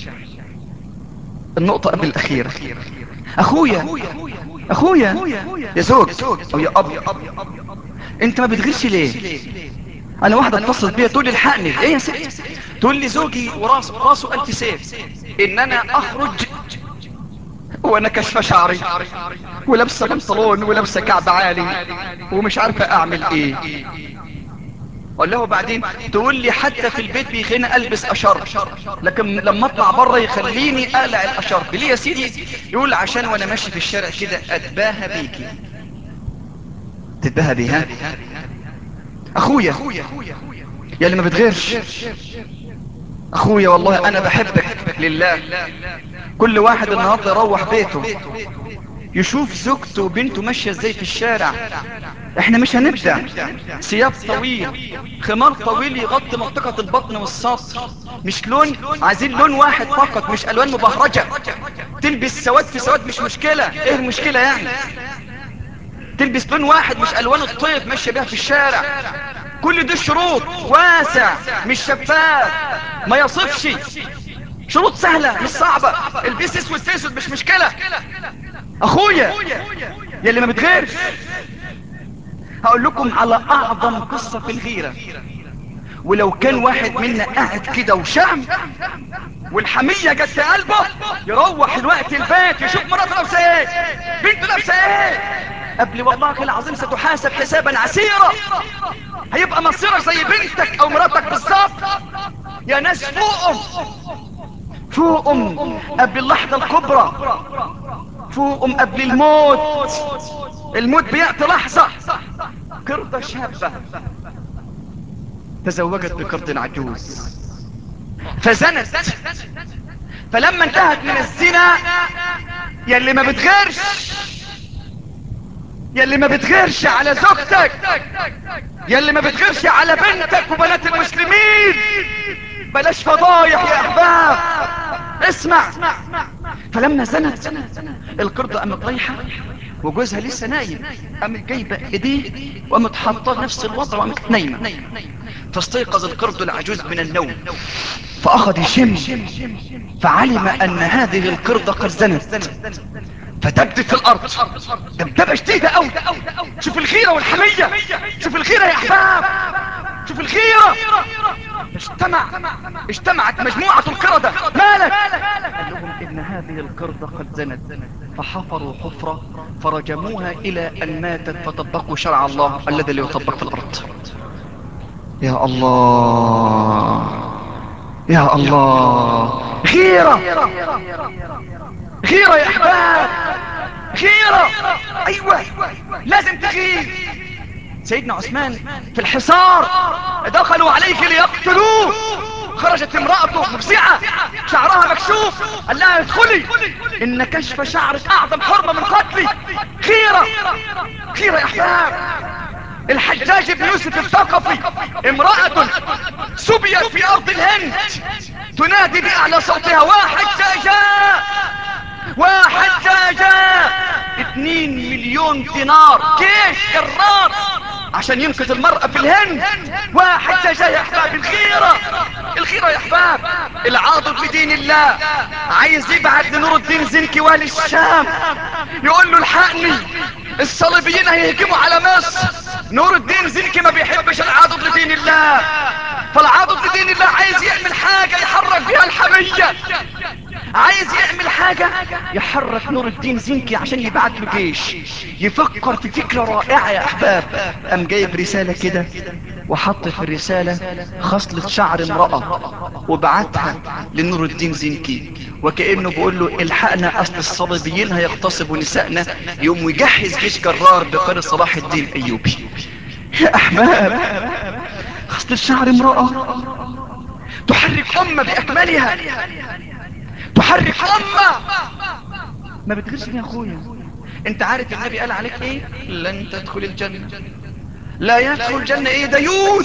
النقطة قبل الاخيرة اخويا اخويا يا زوج او يا اب انت ما بتغيرش ليه انا واحدة اتصلت بيا تقول لي الحقني ايه يا ست تقول لي زوجي وراسه راسه انت سيف ان انا اخرج وانا كشفة شعري ولابسة بنطلون ولابسة كعب عالي ومش عارفة اعمل ايه اقول له بعدين تقول لي حتى في البيت بيخليني البس اشرب لكن لما اطلع بره يخليني اقلع الاشرب ليه يا سيدي يقول عشان وانا ماشي في الشارع كده اتباهى بيكي تتباهى بيها اخويا يا اللي ما بتغيرش اخويا والله انا بحبك لله كل واحد النهاردة يروح بيته يشوف زوجته وبنته ماشية ازاي في الشارع احنا مش هنبدأ ثياب طويل خمار طويل يغطي منطقة البطن والسطر مش لون عايزين لون واحد فقط مش الوان مبهرجة تلبس سواد في سواد مش مشكلة ايه المشكلة يعني تلبس لون واحد مش الوان الطيب ماشية بيها في الشارع كل دي شروط واسع مش شفاف ما يصفش شروط سهلة مش صعبة البس اسود في اسود مش مشكلة اخويا يا اللي ما بتغيرش هقول لكم على اعظم قصة في الغيرة ولو كان واحد منا قاعد كده وشام والحمية جت في قلبه يروح الوقت البيت يشوف مراته لابسه ايه بنته لابسه ايه قبل والله العظيم ستحاسب حسابا عسيرا هيبقى مصيرك زي بنتك او مراتك بالظبط يا ناس فوقهم فوقهم قبل اللحظة الكبرى فوقهم قبل الموت الموت بيأتي لحظة قردة شابة تزوجت بقرد عجوز فزنت فلما انتهت من الزنا يا اللي ما بتغيرش يلي ما بتغيرش على زوجتك يلي ما بتغيرش على بنتك وبنات المسلمين بلاش فضايح يا احباب اسمع فلما زنت القردة قامت رايحة وجوزها لسه نايم قامت جايبه ايديه وقامت حاطاه نفس الوضع وقامت نايمه فاستيقظ القرد العجوز من النوم فاخذ يشم فعلم ان هذه القردة قد زنت فدبت في الارض دبدبه شديده قوي شوف الغيره والحميه شوف الغيره يا احباب شوف الغيره اجتمع اجتمعت مجموعه القرده مالك قال لهم ان هذه القرده قد زنت فحفروا حفره فرجموها الى ان ماتت فطبقوا شرع الله الذي لا يطبق في الارض يا الله يا الله غيره غيرة يا احباب غيرة ايوه لازم تغير سيدنا عثمان في الحصار دخلوا عليه ليقتلوه خرجت امرأته مفزعة شعرها مكشوف قال لها ادخلي ان كشف شعرك اعظم حرمة من قتلي غيرة غيرة يا احباب الحجاج بن يوسف الثقفي امرأة سبيت في ارض الهند تنادي باعلى صوتها واحد جاء واحد جاء اتنين مليون دينار جيش جرار عشان ينقذ المرأة في الهند واحد جاء يا احباب الخيرة الخيرة يا احباب العاضد بدين الله عايز يبعت لنور الدين زنكي والي الشام يقول له الحقني الصليبيين هيهجموا على مصر نور الدين زنكي ما بيحبش العاضد لدين الله فالعاضد لدين الله عايز يعمل حاجة يحرك بيها الحمية عايز يعمل حاجة يحرك نور الدين زنكي عشان يبعت له جيش يفكر في فكرة رائعة يا احباب قام جايب رسالة كده وحط في الرسالة خصلة شعر امرأة وبعتها لنور الدين زنكي وكأنه بيقول له الحقنا اصل الصليبيين هيغتصبوا نسائنا يوم يجهز جيش جرار بقرن صلاح الدين ايوبي يا احباب خصلة شعر امرأة تحرك امة باكملها تحرك امة ما بتغيرش يا اخويا انت عارف النبي قال عليك ايه لن تدخل الجنة لا يدخل الجنة ايه ديوث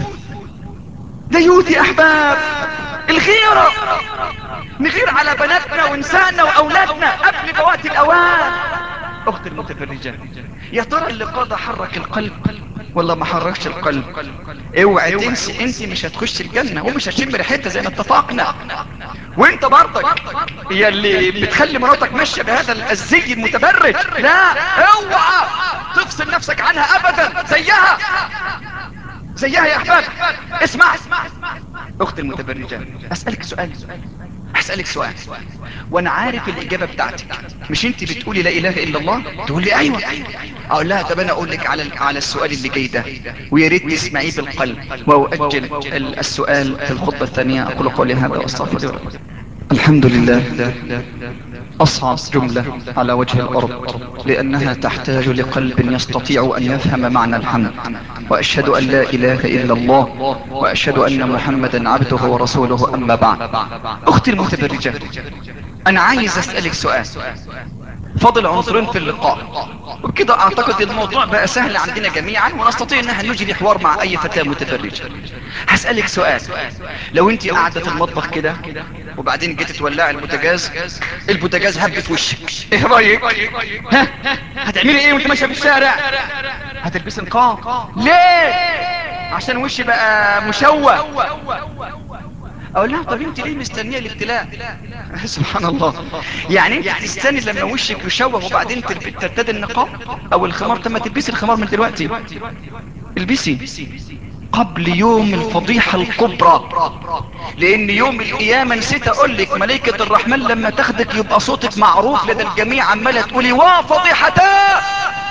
ديوث يا احباب الغيرة نغير على بناتنا ونسائنا واولادنا قبل فوات الاوان اخت المتفرجة يا ترى اللي قضى حرك القلب ولا ما حركش القلب اوعى تنسي انت مش هتخش الجنة ومش هتشم ريحتها زي ما اتفقنا وانت برضك هي اللي بتخلي مراتك ماشية بهذا الزي المتبرج لا اوعى تفصل نفسك عنها ابدا زيها زيها يا احباب اسمع اخت المتبرجة اسألك سؤال اسألك سؤال وانا عارف الاجابة بتاعتك مش انت بتقولي لا اله الا الله تقول لي ايوه اقول لها طب انا اقول لك على على السؤال اللي جاي ده ويا ريت تسمعيه بالقلب واؤجل السؤال في الخطبة الثانية اقول قولي هذا واستغفر الله الحمد لله أصعب جملة على وجه الأرض لأنها تحتاج لقلب يستطيع أن يفهم معنى الحمد وأشهد أن لا إله إلا الله وأشهد أن محمدا عبده ورسوله أما بعد أختي المتبرجة أنا عايز أسألك سؤال فاضل عنصرين في اللقاء وبكده اعتقد الموضوع بقى سهل عندنا جميعا ونستطيع ان احنا نجري حوار مع اي فتاة متفرجة هسألك سؤال لو انت قاعدة في المطبخ كده وبعدين جيت تولعي البوتاجاز البوتاجاز هب في وشك ايه رايك ها هتعملي ايه وانت ماشيه في الشارع هتلبسي نقاب ليه عشان وشي بقى مشوه اقول لها طب انت ليه مستنيه الابتلاء سبحان الله يعني انت تستني لما وشك يشوه وبعدين ترتدي النقاب او الخمار طب ما تلبسي الخمار من دلوقتي البسي قبل يوم الفضيحة الكبرى لان يوم القيامة نسيت اقول لك ملائكة الرحمن لما تاخدك يبقى صوتك معروف لدى الجميع عمالة تقولي وا فضيحتا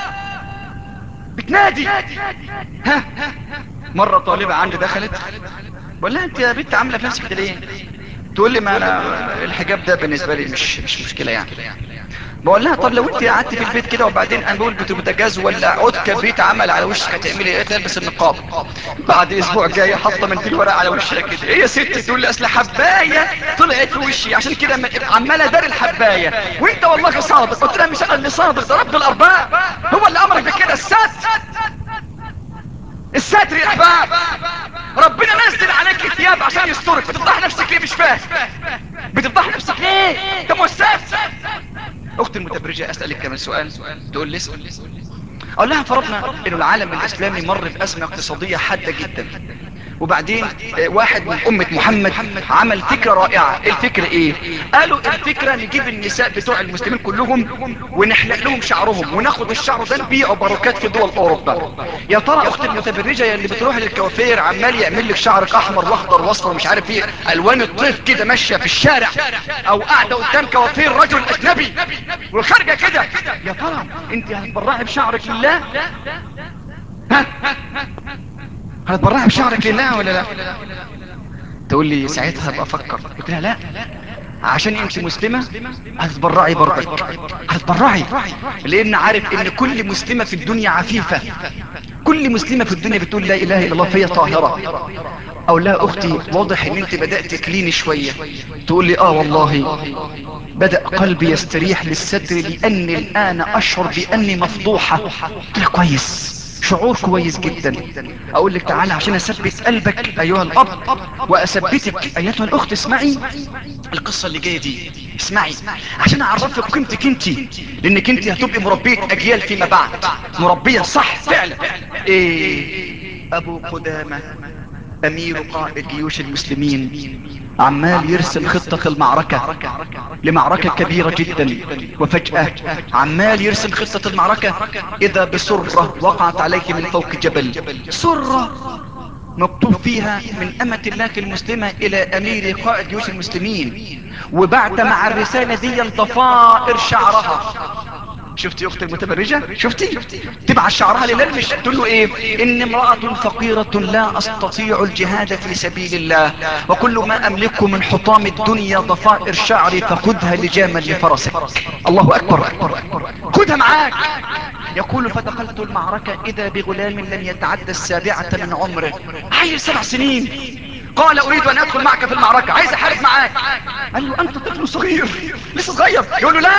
بتنادي ها مرة طالبة عندي دخلت بقول لها انت يا بنت عامله في نفسك كده ليه تقول لي ما انا الحجاب ده بالنسبه لي مش مش مشكله يعني بقول لها طب لو انت قعدت في البيت كده وبعدين انا بقول بوتاجاز ولا عود كبريت عمل على وشك هتعملي ايه تلبس النقاب بعد اسبوع جاي حاطه منديل ورق على وشها كده ايه يا ست تقول لي اصل حبايه طلعت في وشي عشان كده م- عماله داري الحبايه وانت والله صادق قلت لها مش انا اللي صادق ده رب الارباب هو اللي امرك بكده الستر الستر يا احباب ربنا نزل عليك ثياب عشان يسترك بتفضح نفسك ليه مش فاهم بتفضح نفسك ليه ده مؤسس اختي المتبرجة اسألك كمان سؤال تقول لي اسأل اقول لها فرضنا انه العالم الاسلامي مر بازمة اقتصادية حادة جدا وبعدين آه، واحد من امة محمد عمل فكرة رائعة الفكرة ايه قالوا الفكرة نجيب النساء بتوع المسلمين كلهم ونحلق لهم شعرهم وناخد الشعر ده نبيعه باروكات في دول اوروبا يا ترى اخت المتبرجة يا اللي بتروح للكوافير عمال يعمل لك شعرك احمر واخضر واصفر ومش عارف ايه الوان الطيف كده ماشية في الشارع او قاعدة قدام كوافير رجل اجنبي وخارجة كده يا ترى انت هتبرعي بشعرك لله ها هتبرعي بشعرك لله ولا لا تقول لي ساعتها ابقى افكر قلت لها لا عشان انت مسلمة هتتبرعي برضك هتتبرعي لان عارف ان كل مسلمة في الدنيا عفيفة كل مسلمة في الدنيا بتقول لا اله الا الله فهي طاهرة او لا اختي واضح ان انت بدأت تليني شوية تقول لي اه والله بدأ قلبي يستريح للستر لاني الان اشعر باني مفضوحة قلت لها كويس شعور كويس جدا اقول لك تعالى عشان اثبت قلبك ايها الاب واثبتك ايتها الاخت اسمعي القصة اللي جاية دي اسمعي عشان اعرفك قيمتك انت لانك انت هتبقي مربية اجيال فيما بعد مربية صح فعلا ايه ابو قدامة امير قائد جيوش المسلمين عمال يرسم خطة المعركة لمعركة كبيرة جدا وفجأة عمال يرسم خطة المعركة اذا بسرة وقعت عليه من فوق جبل سرة مكتوب فيها من أمة الله المسلمة إلى أمير قائد جيوش المسلمين وبعد مع الرسالة دي ضفائر شعرها شفتي اخت المتبرجة شفتي تبع شعرها لله مش تقول له ايه ان امرأة فقيرة لا استطيع الجهاد في سبيل الله وكل ما املكه من حطام الدنيا ضفائر شعري فخذها لجاما لفرسك الله اكبر خذها معاك يقول فدخلت المعركة اذا بغلام لم يتعدى السابعة من عمره عيل سبع سنين قال اريد ان ادخل معك في المعركة عايز احارب معاك قال له انت طفل صغير لسه صغير يقول له لا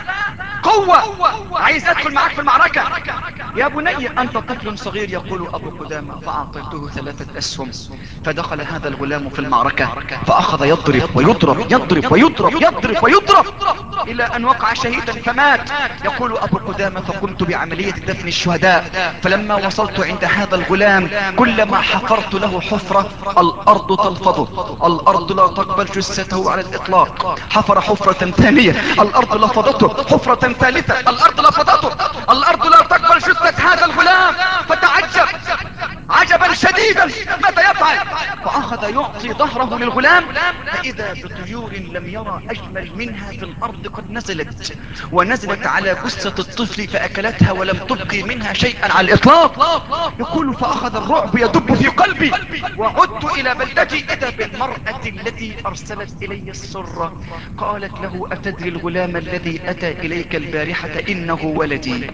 قوة عايز ادخل معاك في المعركة يا بني انت طفل صغير يقول ابو قدامة فاعطيته ثلاثة اسهم فدخل هذا الغلام في المعركة فاخذ يضرب ويضرب يضرب ويضرب يضرب ويضرب الى ان وقع شهيدا فمات يقول ابو قدامة فقمت بعملية دفن الشهداء فلما وصلت عند هذا الغلام كلما حفرت له حفرة الارض تلفظه الارض لا تقبل جثته على الاطلاق حفر حفرة ثانية الارض لفظته حفرة ثالثة الارض لفظته الارض لا تقبل جثة هذا الغلام فتعجب عجبا شديدا ماذا يفعل فاخذ يعطي ظهره للغلام فاذا بطيور لم يرى اجمل منها في الارض قد نزلت ونزلت على جثة الطفل فاكلتها ولم تبقي منها شيئا على الاطلاق يقول فاخذ الرعب يدب في قلبي وعدت الى بلدتي اذا بالمرأة التي ارسلت الي السرة قالت له اتدري الغلام الذي اتى اليك البارحة انه ولدي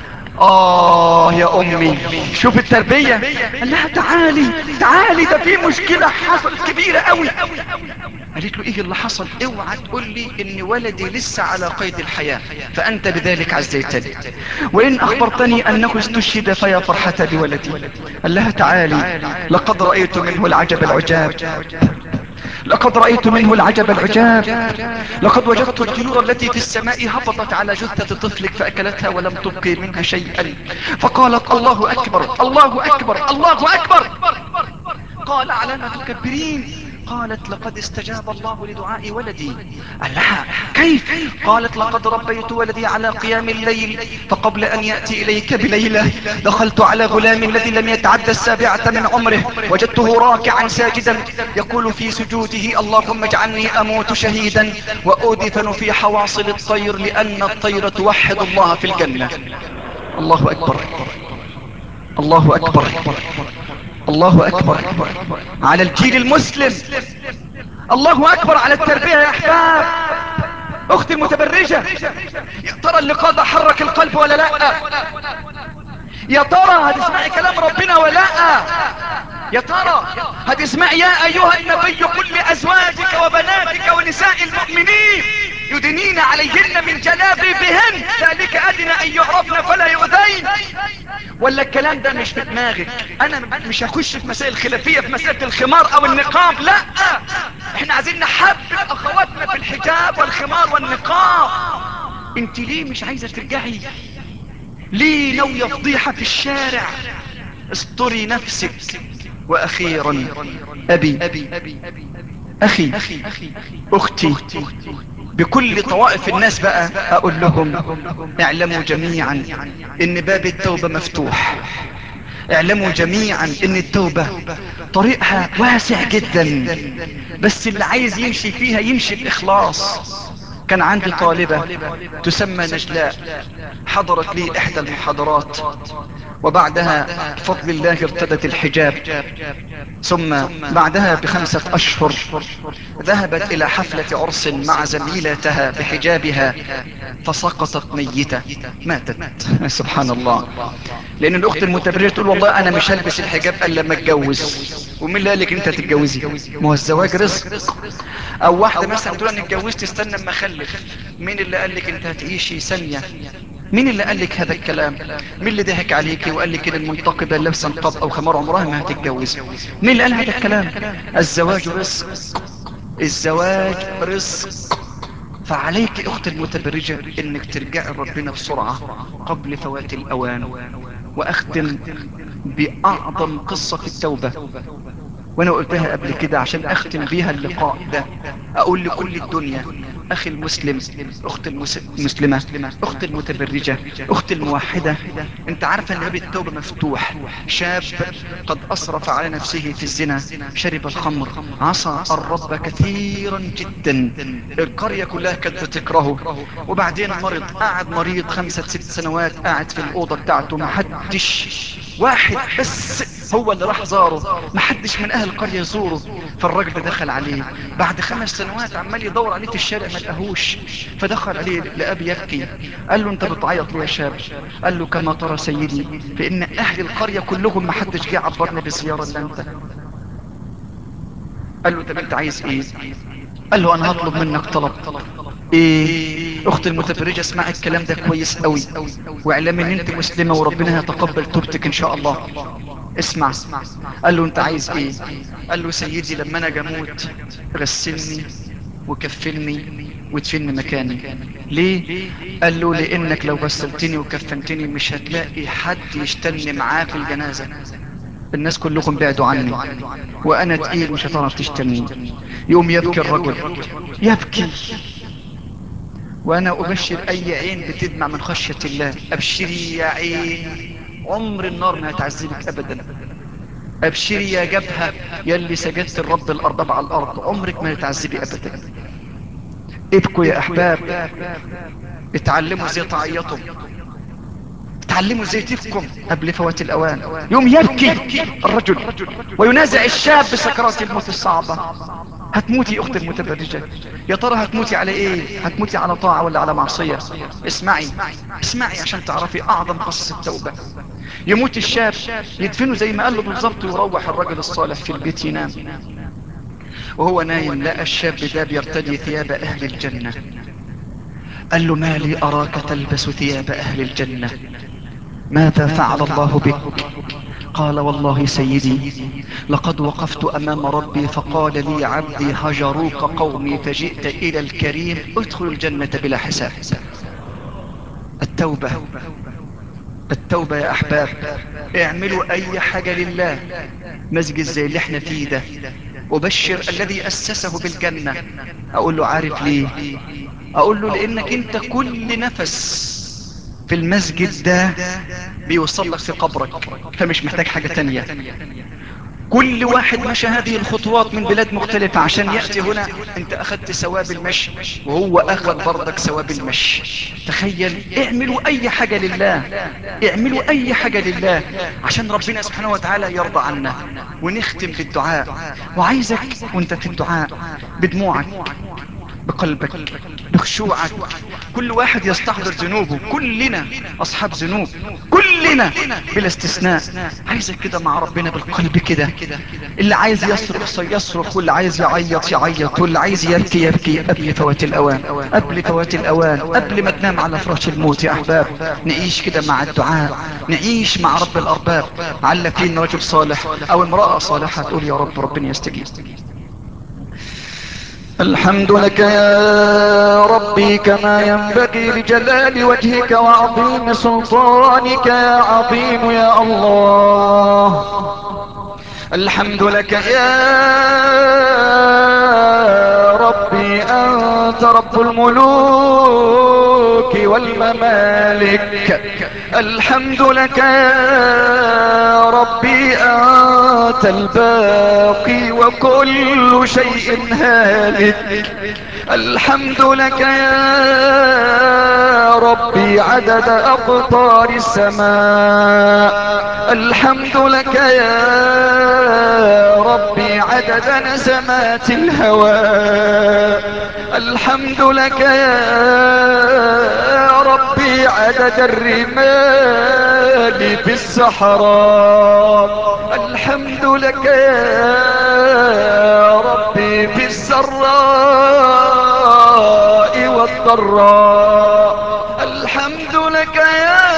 آه يا أمي شوف التربية قال لها تعالي تعالي ده في مشكلة حصلت كبيرة قوي قالت له ايه اللي حصل اوعى تقول لي ان ولدي لسه على قيد الحياة فانت بذلك عزيتني وان اخبرتني انه استشهد فيا فرحة بولدي قال لها تعالي لقد رأيت منه العجب العجاب لقد رأيت منه العجب العجاب لقد وجدت الطيور التي في السماء هبطت على جثة طفلك فأكلتها ولم تبقي منها شيئا فقالت الله أكبر الله أكبر الله أكبر قال على ما تكبرين قالت لقد استجاب الله لدعاء ولدي قال لها كيف قالت لقد ربيت ولدي على قيام الليل فقبل ان يأتي اليك بليلة دخلت على غلام الذي لم يتعدى السابعة من عمره وجدته راكعا ساجدا يقول في سجوده اللهم اجعلني اموت شهيدا وادفن في حواصل الطير لان الطير توحد الله في الجنة الله اكبر الله اكبر الله اكبر على الجيل المسلم الله اكبر على التربية يا احباب اختي المتبرجة يا ترى اللقاء ده حرك القلب ولا لا يا ترى هتسمعي كلام ربنا ولا لا يا ترى هتسمعي يا ايها النبي قل لازواجك وبناتك ونساء المؤمنين يدنين عليهن من جلابيبهن ذلك ادنى ان يعرفن فلا يؤذين ولا الكلام ده مش في دماغك انا مش هخش في مسائل خلافية في مسألة الخمار او النقاب لا احنا عايزين نحبب اخواتنا في الحجاب والخمار والنقاب انت ليه مش عايزة ترجعي ليه ناوية فضيحة في الشارع استري نفسك واخيرا ابي اخي اختي بكل طوائف الناس بقى اقول لهم اعلموا جميعا ان باب التوبة مفتوح اعلموا جميعا ان التوبة طريقها واسع جدا بس اللي عايز يمشي فيها يمشي باخلاص كان عندي طالبة تسمى نجلاء حضرت لي احدى المحاضرات وبعدها بفضل الله ارتدت الحجاب ثم بعدها بخمسة اشهر ذهبت الى حفلة عرس مع زميلتها بحجابها فسقطت ميتة ماتت سبحان الله لان الاخت المتبرجة تقول والله انا مش هلبس الحجاب الا لما اتجوز ومين اللي قالك انت تتجوزي ما هو الزواج رزق او واحدة مثلا تقول انا اتجوزت استنى اما اخلف مين اللي قالك انت هتعيشي ثانية مين اللي قال لك هذا الكلام مين اللي ضحك عليك وقال لك ان المنتقبة لابسه نقاب او خمار عمرها ما هتتجوز مين اللي قال هذا الكلام الزواج رزق الزواج رزق فعليك اخت المتبرجة انك ترجعي ربنا بسرعة قبل فوات الاوان واختم باعظم قصة في التوبة وانا قلتها قبل كده عشان اختم بيها اللقاء ده اقول لكل الدنيا اخي المسلم اخت المسلمة اخت المتبرجة اخت الموحدة انت عارفة ان باب التوبة مفتوح شاب قد اسرف على نفسه في الزنا شرب الخمر عصى الرب كثيرا جدا القرية كلها كانت بتكرهه وبعدين مرض قعد مريض خمسة ست سنوات قاعد في الاوضة بتاعته محدش واحد بس هو اللي راح زاره محدش من اهل القرية يزوره فالراجل دخل عليه بعد خمس سنوات عمال يدور عليه في الشارع ما لقاهوش فدخل عليه لأبي يبكي قال له انت بتعيط ليه يا شاب قال له كما ترى سيدي فان اهل القرية كلهم ما حدش جه عبرني بالزيارة اللي انت قال له طب انت عايز ايه قال له انا هطلب منك طلب ايه اخت المتفرجة اسمعي الكلام ده كويس قوي واعلمي ان انت مسلمة وربنا هيتقبل توبتك ان شاء الله اسمع قال له انت عايز ايه قال له سيدي لما انا جموت غسلني وكفلني وتفن مكاني ليه قال له لانك لو غسلتني وكفنتني مش هتلاقي حد يشتني معاه في الجنازة الناس كلهم بعدوا عني وانا تقيل مش هتعرف تشتني يوم يبكي الرجل يبكي وانا ابشر اي عين بتدمع من خشية الله ابشري يا عين عمر النار ما هتعذبك ابدا ابشري يا جبهة يلي سجدت الرب الارباب على الارض عمرك ما هتعذبي ابدا ابكوا يا احباب اتعلموا ازاي تعيطوا اتعلموا ازاي تبكوا قبل فوات الاوان يوم يبكي الرجل وينازع الشاب بسكرات الموت الصعبة هتموتي يا اخت المتبرجة يا ترى هتموتي على ايه هتموتي على طاعة ولا على معصية اسمعي اسمعي عشان تعرفي اعظم قصة التوبة يموت الشاب يدفنه زي ما قال له بالظبط ويروح الرجل الصالح في البيت ينام وهو نايم لقى الشاب ده بيرتدي ثياب اهل الجنة قال له ما لي اراك تلبس ثياب اهل الجنة ماذا فعل الله بك قال والله سيدي لقد وقفت امام ربي فقال لي عبدي هجروك قومي فجئت الى الكريم ادخل الجنة بلا حساب التوبة التوبة يا احباب اعملوا اي حاجة لله مسجد زي اللي احنا فيه ده وبشر الذي اسسه بالجنة اقول له عارف ليه اقول له لانك انت كل نفس في المسجد ده بيوصل لك في قبرك فمش محتاج حاجة تانية كل واحد مشى هذه الخطوات من بلاد مختلفة عشان يأتي هنا انت اخدت ثواب المشي وهو اخذ برضك ثواب المشي تخيل اعملوا اي حاجة لله اعملوا اي حاجة لله عشان ربنا سبحانه وتعالى يرضى عنا ونختم بالدعاء وعايزك وانت في الدعاء بدموعك بقلبك بخشوعك كل واحد يستحضر ذنوبه كلنا اصحاب ذنوب كلنا بلا استثناء عايزك كده مع ربنا بالقلب كده اللي عايز يصرخ يصرخ واللي عايز يعيط يعيط واللي عايز يبكي يبكي قبل فوات الاوان قبل فوات الاوان قبل ما تنام على فراش الموت يا احباب نعيش كده مع الدعاء نعيش مع رب الارباب على فين رجل صالح او امرأة صالحة تقول يا رب ربنا يستجيب الحمد لك يا ربي كما ينبغي لجلال وجهك وعظيم سلطانك يا عظيم يا الله الحمد لك يا ربي أنت رب الملوك والممالك الحمد لك يا ربي أنت الباقي وكل شيء هالك الحمد لك يا ربي عدد أقطار السماء الحمد لك يا ربي عدد نسمات الهواء الحمد لك يا ربي عدد الرمال في الصحراء الحمد لك يا ربي في السراء والضراء الحمد لك يا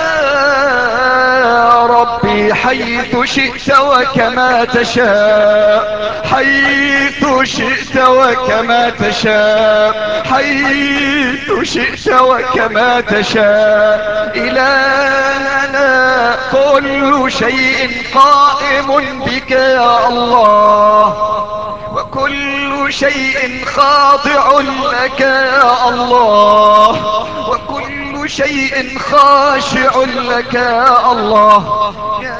ربي حيث شئت وكما تشاء حيث شئت وكما تشاء حيث شئت وكما تشاء إلهنا كل شيء قائم بك يا الله وكل شيء خاضع لك يا الله وكل شيء خاشع لك يا الله يا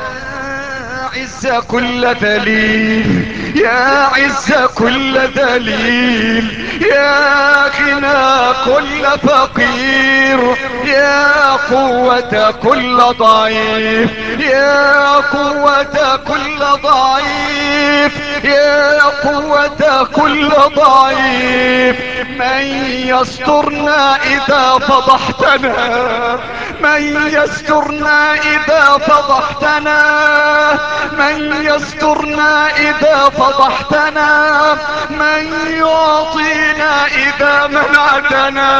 عز كل ذليل يا عز كل ذليل يا غنى كل فقير يا قوة كل ضعيف يا قوة كل ضعيف يا قوة كل ضعيف من يسترنا اذا فضحتنا من يسترنا اذا فضحتنا من يسترنا اذا فضحتنا من يعطينا اذا منعتنا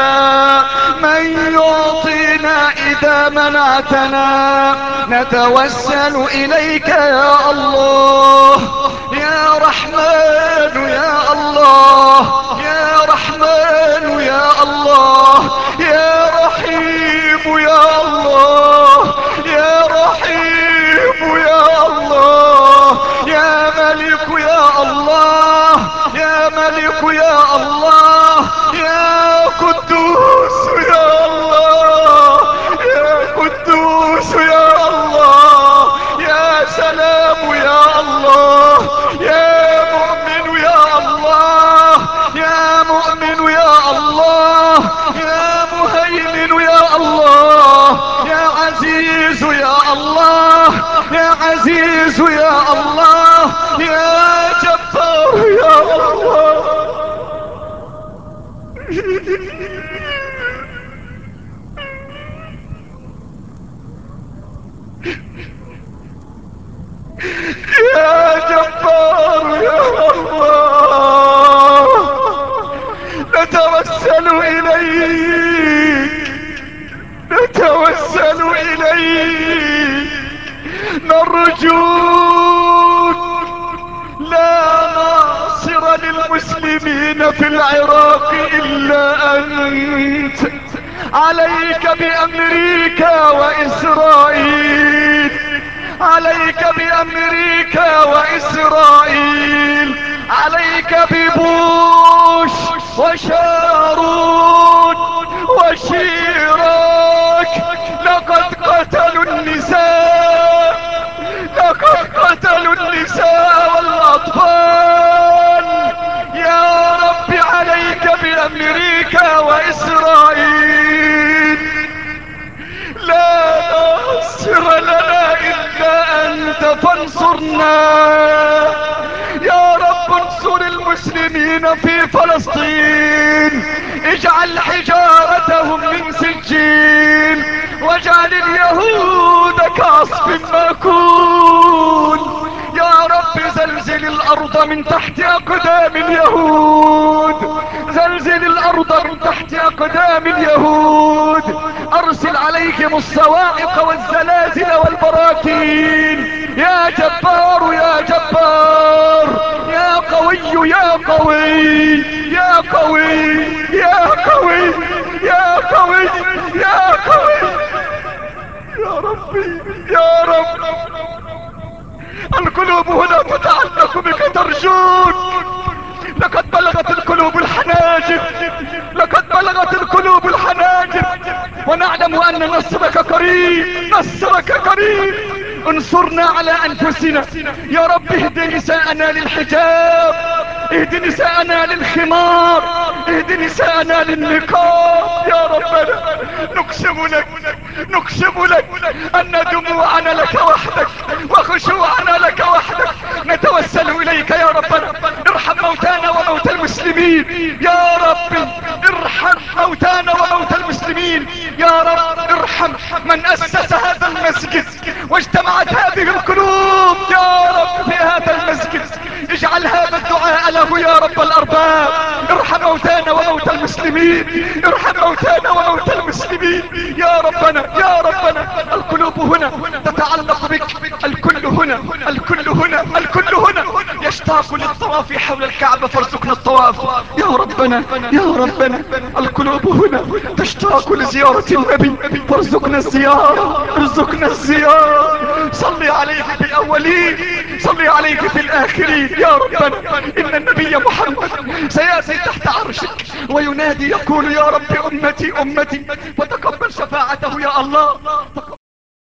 من يعطينا اذا منعتنا نتوسل اليك يا الله يا رحمن يا الله يا رحمن يا الله يا رحيم يا الله يا رحيم يا الله يا ملك يا الله يا ملك يا الله يا قدوس يا الله يا قدوس يا الله يا سلام يا الله يا مؤمن يا الله يا مؤمن يا الله يا مهيمن يا الله يا عزيز يا الله يا عزيز يا الله يا جبار يا الله يا جبار يا الله نتوسل إليك نتوسل إليك نرجوك لا ناصر للمسلمين في العراق إلا أنت عليك بأمريكا وإسرائيل عليك بأمريكا وإسرائيل عليك ببوش وشارون وشيراك لقد قتلوا النساء لقد قتلوا النساء والأطفال يا رب عليك بأمريكا وإسرائيل لا ناصر لنا إلا أنت فانصرنا يا رب انصر المسلمين في فلسطين اجعل حجارتهم من سجين واجعل اليهود كعصف ماكول يا رب زلزل الارض من تحت اقدام اليهود زلزل الارض من تحت اقدام اليهود ارسل عليهم الصواعق والزلازل والبراكين يا جبار يا جبار يا قوي يا قوي يا قوي يا قوي يا قوي يا قوي يا ربي يا رب القلوب هنا تتعلق بك ترجوك لقد بلغت القلوب الحناجر لقد بلغت القلوب الحناجر ونعلم ان نصرك قريب نصرك قريب انصرنا على انفسنا يا رب اهد نساءنا للحجاب اهد نساءنا للخمار اهد نساءنا للنقاب يا ربنا نقسم لك نقسم لك ان دموعنا لك وحدك وخشوعنا لك وحدك نتوسل اليك يا ربنا ارحم موتانا وموتى المسلمين يا رب ارحم موتانا وموتى المسلمين يا رب ارحم من اسس هذا المسجد واجتمعت هذه القلوب يا رب في هذا المسجد اجعل هذا الدعاء له يا رب الارباب ارحم موتانا وموتى المسلمين ارحم موتانا وموتى المسلمين يا ربنا يا ربنا القلوب هنا تتعلق بك الكل هنا الكل هنا الكل هنا يشتاق للطواف حول الكعبة فارزقنا الطواف يا ربنا يا ربنا القلوب هنا تشتاق لزيارة النبي فارزقنا الزيارة ارزقنا الزيارة صلي عليه في الاولين صلي عليه في الاخرين يا ربنا ان النبي محمد سيأتي تحت عرشك وينادي يقول يا رب امتي امتي وتقبل شفاعته يا الله